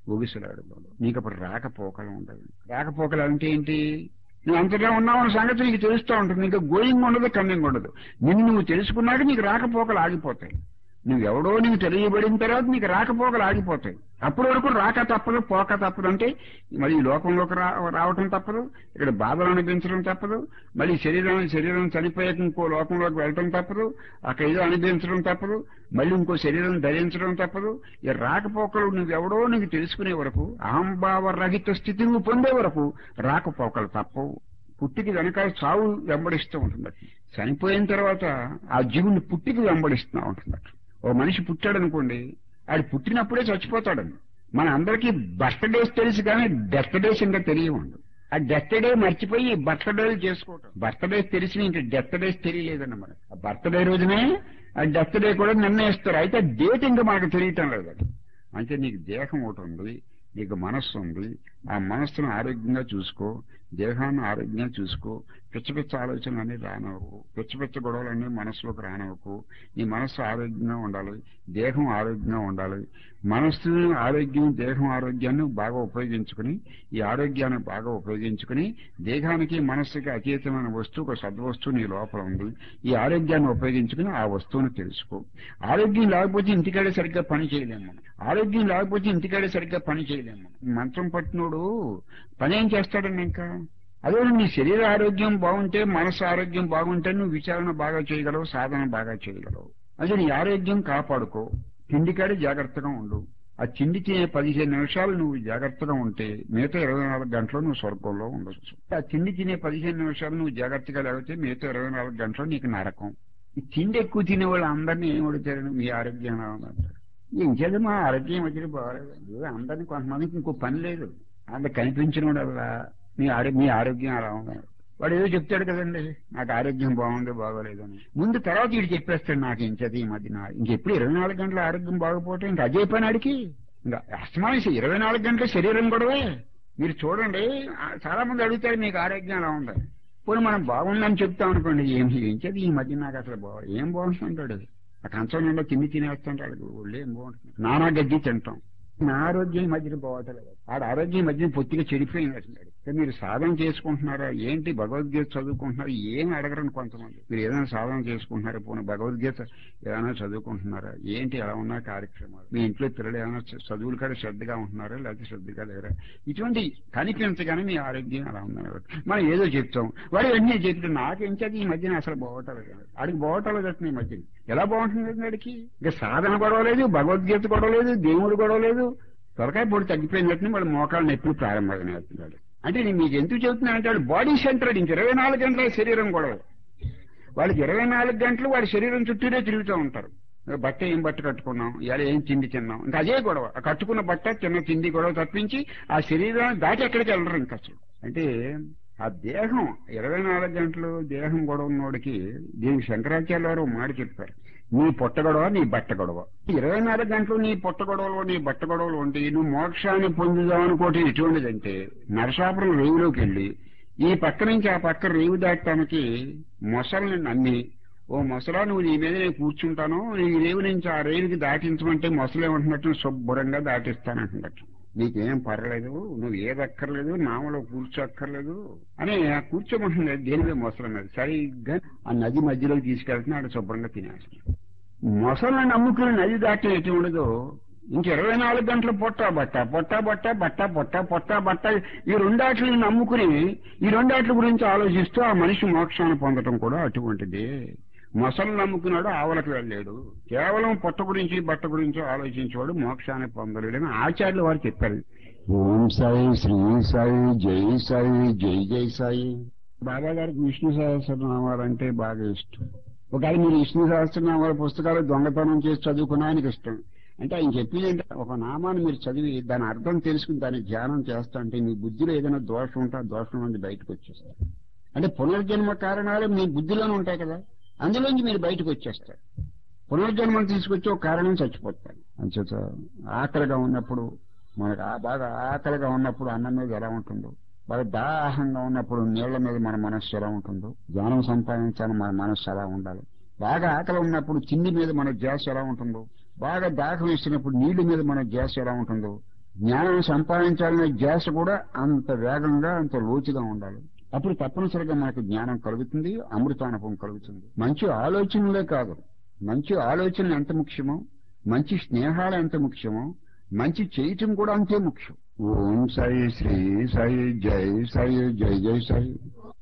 ఊగిసలాడుకోడు నీకు అప్పుడు రాకపోకలు ఉండదు రాకపోకలు అంటే ఏంటి నువ్వు అంతటా ఉన్నావన్న సంగతి నీకు తెలుస్తూ ఉంటుంది ఇంకా గోయింగ్ ఉండదు కన్నింగ్ ఉండదు నిన్ను నువ్వు తెలుసుకున్నాక నీకు రాకపోకలు ఆగిపోతాయి నువ్వెవడో నీకు తెలియబడిన తర్వాత నీకు రాకపోకలు ఆగిపోతాయి అప్పటి వరకు రాక తప్పదు పోక తప్పదు అంటే మరి ఈ లోకంలోకి రా రావటం తప్పదు ఇక్కడ బాధలు అనిపించడం తప్పదు మళ్ళీ శరీరాన్ని శరీరం చనిపోయాక ఇంకో లోకంలోకి వెళ్ళటం తప్పదు అక్కడ ఏదో అనిపించడం తప్పదు మళ్ళీ ఇంకో శరీరం ధరించడం తప్పదు ఈ రాకపోకలు నువ్వెవడో నీకు తెలుసుకునే వరకు అహంభావ రహిత స్థితి నువ్వు పొందే వరకు రాకపోకలు తప్పవు పుట్టికి వెనకాల చావు వెంబడిస్తూ ఉంటుంది చనిపోయిన తర్వాత ఆ జీవుని పుట్టికి వెంబడిస్తూ ఉంటుంది ఓ మనిషి పుట్టాడు అనుకోండి ఆడు పుట్టినప్పుడే చచ్చిపోతాడు మన అందరికీ బర్త్డేస్ తెలుసు కానీ డెత్ డేస్ ఇంకా తెలియదు ఆ డెత్ డే మర్చిపోయి బర్త్డేలు చేసుకోవటం బర్త్డేస్ తెలిసి ఇంకా డెత్ డేస్ తెలియలేదన్న మనకి ఆ బర్త్డే రోజునే ఆ డెత్ డే కూడా నిర్ణయిస్తారు అయితే డేట్ ఇంకా మనకు తెలియటం లేదు అది అంటే నీకు దేహం ఒకటి ఉంది నీకు మనస్సు ఉంది ఆ మనస్సును ఆరోగ్యంగా చూసుకో దేహాన్ని ఆరోగ్యంగా చూసుకో పిచ్చ పిచ్చ ఆలోచనలన్నీ రానవకు పిచ్చ పిచ్చ గొడవలన్నీ మనస్సులోకి రానవకు నీ మనస్సు ఆరోగ్యంగా ఉండాలి దేహం ఆరోగ్యంగా ఉండాలి మనస్సు ఆరోగ్యం దేహం ఆరోగ్యాన్ని బాగా ఉపయోగించుకుని ఈ ఆరోగ్యాన్ని బాగా ఉపయోగించుకుని దేహానికి మనస్సుకి అతీతమైన వస్తువు ఒక సద్వస్తువు నీ లోపల ఉంది ఈ ఆరోగ్యాన్ని ఉపయోగించుకుని ఆ వస్తువును తెలుసుకో ఆరోగ్యం లేకపోతే ఇంటికాడే సరిగ్గా పని చేయలేము మనం ఆరోగ్యం లేకపోతే ఇంటికాడే సరిగ్గా పని చేయలేము మనం మంచం పట్టినోడు పని ఏం చేస్తాడండి ఇంకా అదే నీ శరీర ఆరోగ్యం బాగుంటే మనసు ఆరోగ్యం బాగుంటే నువ్వు విచారణ బాగా చేయగలవు సాధన బాగా చేయగలవు అదే నీ ఆరోగ్యం కాపాడుకో తిండికాడే జాగ్రత్తగా ఉండు ఆ తిండి తినే పదిహేను నిమిషాలు నువ్వు జాగ్రత్తగా ఉంటే మిగతా ఇరవై నాలుగు గంటలు నువ్వు స్వర్గంలో ఉండొచ్చు ఆ తిండి తినే పదిహేను నిమిషాలు నువ్వు జాగ్రత్తగా లేకపోతే మిగతా ఇరవై నాలుగు గంటలు నీకు నరకం ఈ తిండి ఎక్కువ తినే వాళ్ళు అందరినీ ఏం అడుగుతారు మీ ఆరోగ్యం ఎలా ఉందంటారు ఏం చేద్దాం మా ఆరోగ్యం వచ్చి బాగలేదు అందరినీ కొంతమందికి ఇంకో పని లేదు అంత కనిపించిన వాడల్లా మీ ఆరోగ్యం మీ ఆరోగ్యం అలా ఉంది వాడు ఏదో చెప్తాడు కదండి నాకు ఆరోగ్యం బాగుంది బాగోలేదని ముందు తర్వాత వీడు చెప్పేస్తాడు నాకు ఇంకది ఈ మధ్య నా- ఇంకెప్పుడు ఇరవై నాలుగు గంటల ఆరోగ్యం బాగపోతే ఇంకా అదే పని అడిగి ఇంకా అస్తమానిసి ఇరవై నాలుగు గంటల శరీరం గొడవే మీరు చూడండి ఆ, చాలా మంది అడుగుతారు మీకు ఆరోగ్యం ఎలా ఉంది పోనీ మనం బాగుందని చెప్తాం అనుకోండి ఏం ఏం చేది ఈ మధ్య నాకు అసలు బాగు ఏం బాగుంటుంటాడు అది ఆ కంచం నిండా తిండి తినేస్తుంటాడు ఒళ్ళు ఏం బాగుంటుంది నానా గడ్డి తింటాం నా ఆరోగ్యం ఈ మధ్యన బాగోటలేదు ఆడ ఆరోగ్యం ఈ మధ్యన పొత్తిగా చెడిపోయింది అంటున్నాడు అంటే మీరు సాధన చేసుకుంటున్నారా ఏంటి భగవద్గీత చదువుకుంటున్నారా ఏం అడగరని కొంతమంది మీరు ఏదైనా సాధన చేసుకుంటున్నారా పోనీ భగవద్గీత ఏదైనా చదువుకుంటున్నారా ఏంటి ఎలా ఉన్నా కార్యక్రమాలు మీ ఇంట్లో పిల్లలు ఏమైనా చ- చదువులు కూడా శ్రద్ధగా ఉంటున్నారా లేకపోతే శ్రద్ధగా లేరా ఇటువంటి కనిపించగానే మీ ఆరోగ్యం అలా ఉందని మనం ఏదో చెప్తాం వాడు వెంటనే చెప్తే నాకేం చది ఈ మధ్యన అసలు బాగోటలేదు ఆడికి బాగోటలేదు అట్లా ఈ మధ్యన ఎలా బాగుంటుంది వాడికి ఇక సాధన గొడవలేదు భగవద్గీత గొడవలేదు దేవుడు గొడవలేదు త్వరకాయ పొడి తగ్గిపోయినట్టు వాడు మోకాలు నొప్పులు ప్రారంభమవుతున్నాడు అంటే నేను మీకు ఎందుకు చెబుతున్నా అంటే వాడు బాడీ సెంటర్డ్ ఇంక ఇరవై నాలుగు గంటల శరీరం గొడవ వాళ్ళకి ఇరవై నాలుగు గంటలు వాడి శరీరం చుట్టూరే తిరుగుతూ ఉంటారు బట్ట ఏం బట్ట కట్టుకున్నాం ఇవాళ ఏం తిండి తిన్నాం ఇంకా అదే గొడవ ఆ కట్టుకున్న బట్ట చిన్న తిండి గొడవ తప్పించి ఆ శరీరాన్ని దాటి ఎక్కడికి వెళ్ళరు ఇంకా అసలు అంటే ఆ దేహం ఇరవై నాలుగు గంటలు దేహం గొడవ ఉన్నోడికి దీనికి శంకరాచార్య వారు ఒక మాట చెప్పారు నీ పొట్ట గొడవ నీ బట్ట గొడవ ఇరవై నాలుగు గంటలు నీ పొట్ట గొడవలు నీ బట్ట గొడవలు ఉంటే నువ్వు మోక్షాన్ని పొందుదాం అనుకోవటం ఎటువంటిదంటే నరసాపురం రేవులోకి వెళ్ళి ఈ పక్క నుంచి ఆ పక్క రేవు దాటడానికి మొసల్ని నమ్మి ఓ మొసలా నువ్వు నీ మీద నేను కూర్చుంటాను నీ రేవు నుంచి ఆ రేవుకి దాటించమంటే మొసలు ఏమంటున్నట్టు శుభ్రంగా దాటిస్తానంటున్నట్టు నీకేం పర్లేదు నువ్వు ఏదక్కర్లేదు నామలో కూర్చోక్కర్లేదు అని ఆ కూర్చోమంటుంది దేనివే మొసలు అన్నది సరిగ్గా ఆ నది మధ్యలోకి తీసుకెళ్తున్నాడు శుభ్రంగా తినేస్తున్నాడు మొసలను నమ్ముకుని నది దాటి ఎటు ఉండదో ఇంక ఇరవై నాలుగు గంటలు పొట్ట బట్ట పొట్ట బట్ట బట్ట పొట్ట పొట్ట బట్ట ఈ రెండాట్లని నమ్ముకుని ఈ రెండాట్ల గురించి ఆలోచిస్తూ ఆ మనిషి మోక్షాన్ని పొందటం కూడా అటువంటిదే మొసలు నమ్ముకున్నాడు ఆవలకు వెళ్ళాడు కేవలం పొట్ట గురించి బట్ట గురించి ఆలోచించేవాడు మోక్షాన్ని పొందలేడని ఆచార్యులు వారు చెప్పారు ఓం సాయి శ్రీ సాయి జై సాయి జై జై సాయి బాబా గారికి విష్ణు సహస్రనామాలు అంటే బాగా ఇష్టం ఒకవేళ మీరు విష్ణు సహస్రనామాల పుస్తకాలు దొంగతనం చేసి చదువుకున్నా ఆయనకి ఇష్టం అంటే ఆయన చెప్పింది ఏంటంటే ఒక నామాన్ని మీరు చదివి దాని అర్థం తెలుసుకుని దాన్ని ధ్యానం చేస్తా అంటే మీ బుద్ధిలో ఏదైనా దోషం ఉంటే ఆ దోషం నుండి బయటకు వచ్చేస్తారు అంటే పునర్జన్మ కారణాలు మీ బుద్ధిలోనే ఉంటాయి కదా అందులోంచి మీరు బయటకు వచ్చేస్తారు పునర్జన్మను తీసుకొచ్చి ఒక కారణం చచ్చిపోతారు అంచేత ఆకలిగా ఉన్నప్పుడు మనకు ఆ- బాగా ఆకలిగా ఉన్నప్పుడు అన్నం మీద ఎలా ఉంటుందో బాగా దాహంగా ఉన్నప్పుడు నీళ్ల మీద మన మనస్సు ఎలా ఉంటుందో జ్ఞానం సంపాదించాలని మన మనస్సు ఎలా ఉండాలి బాగా ఆకలి ఉన్నప్పుడు తిండి మీద మన ధ్యాస ఎలా ఉంటుందో బాగా దాహం వేసినప్పుడు నీళ్ల మీద మన ధ్యాస ఎలా ఉంటుందో జ్ఞానం సంపాదించాలనే ధ్యాస కూడా అంత వేగంగా అంత లోతుగా ఉండాలి అప్పుడు తప్పనిసరిగా మనకు జ్ఞానం కలుగుతుంది అమృతానుభవం కలుగుతుంది మంచి ఆలోచనలే కాదు మంచి ఆలోచనలు ఎంత ముఖ్యమో మంచి స్నేహాలు ఎంత ముఖ్యమో మంచి చేయటం కూడా అంతే ముఖ్యం ఓం సాయి శ్రీ సాయి జై సాయి జై జై సాయి